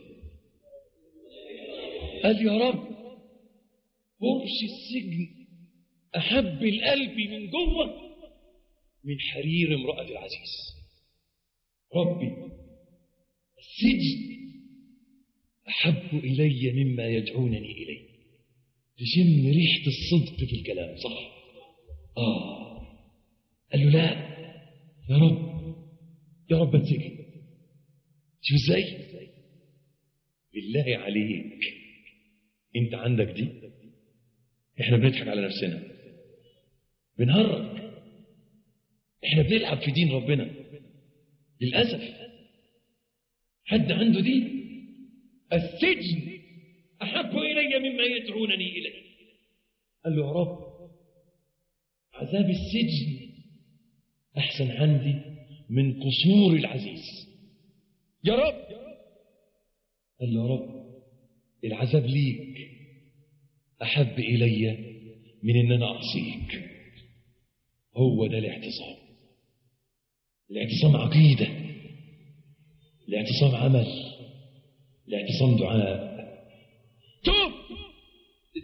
قال يا رب فرش السجن أحب القلب من جوه من حرير امرأة العزيز ربي السجن أحب إلي مما يدعونني إليه تشم ريحة الصدق في الكلام صح آه قال له لا يا رب يا رب اتسجن شوف ازاي بالله عليك انت عندك دي احنا بنضحك على نفسنا بنهرج احنا بنلعب في دين ربنا للأسف حد عنده دي السجن أحب إلي مما يدعونني إليه قال له يا رب عذاب السجن أحسن عندي من قصور العزيز يا رب قال له يا رب العذاب ليك أحب إلي من أن أنا أعصيك هو ده الاعتصام الاعتصام عقيدة الاعتصام عمل الاعتصام دعاء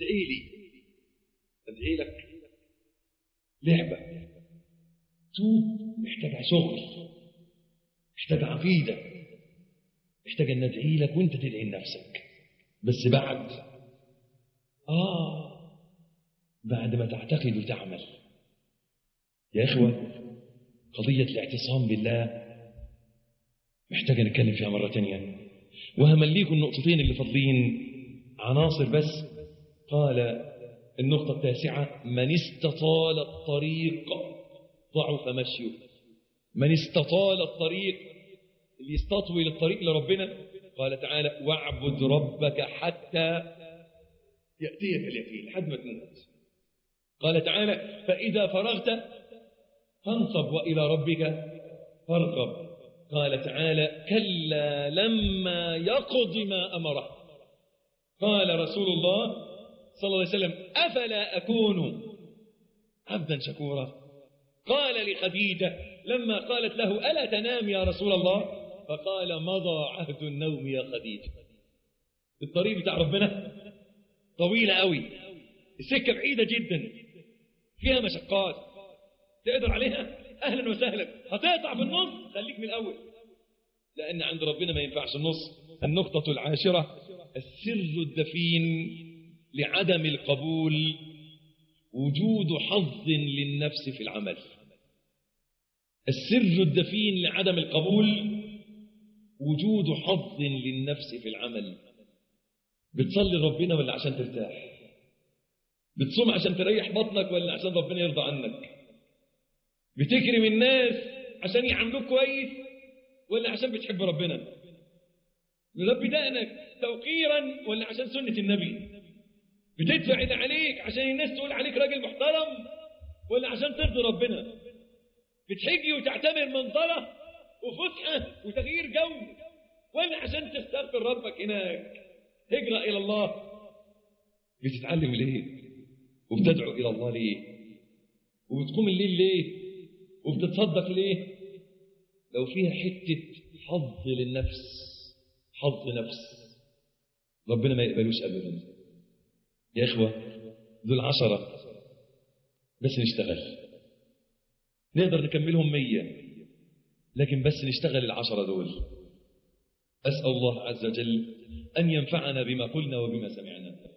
ادعي لي ادعي لك لعبة توب محتاجة شغل محتاجة عقيدة محتاجة ان ادعي لك وانت تدعي لنفسك بس بعد اه بعد ما تعتقد وتعمل يا اخوة قضية الاعتصام بالله محتاجة نتكلم فيها مرة تانية وهمليكم النقطتين اللي فاضلين عناصر بس قال النقطة التاسعة من استطال الطريق ضعف مشيه من استطال الطريق اللي يستطول الطريق لربنا قال تعالى واعبد ربك حتى يأتيك اليقين لحد ما تموت قال تعالى فإذا فرغت فانصب وإلى ربك فارغب قال تعالى كلا لما يقض ما أمره قال رسول الله صلى الله عليه وسلم أفلا أكون عبدا شكورا قال لخديجة لما قالت له ألا تنام يا رسول الله فقال مضى عهد النوم يا خديجة الطريق بتاع ربنا طويلة قوي السكة بعيدة جدا فيها مشقات تقدر عليها أهلا وسهلا هتقطع في النص خليك من الأول لأن عند ربنا ما ينفعش النص النقطة العاشرة السر الدفين لعدم القبول وجود حظ للنفس في العمل السر الدفين لعدم القبول وجود حظ للنفس في العمل بتصلي ربنا ولا عشان ترتاح بتصوم عشان تريح بطنك ولا عشان ربنا يرضى عنك بتكرم الناس عشان يعاملوك كويس ولا عشان بتحب ربنا نربي دقنك توقيرا ولا عشان سنة النبي بتدفع اللي عليك عشان الناس تقول عليك راجل محترم ولا عشان ترضي ربنا بتحجي وتعتبر منظرة وفسحة وتغيير جو ولا عشان تستغفر ربك هناك هجرة إلى الله بتتعلم ليه وبتدعو إلى الله ليه وبتقوم الليل ليه وبتتصدق ليه لو فيها حتة حظ للنفس حظ نفس ربنا ما يقبلوش أبدا يا إخوة دول عشرة بس نشتغل نقدر نكملهم مية لكن بس نشتغل العشرة دول أسأل الله عز وجل أن ينفعنا بما قلنا وبما سمعنا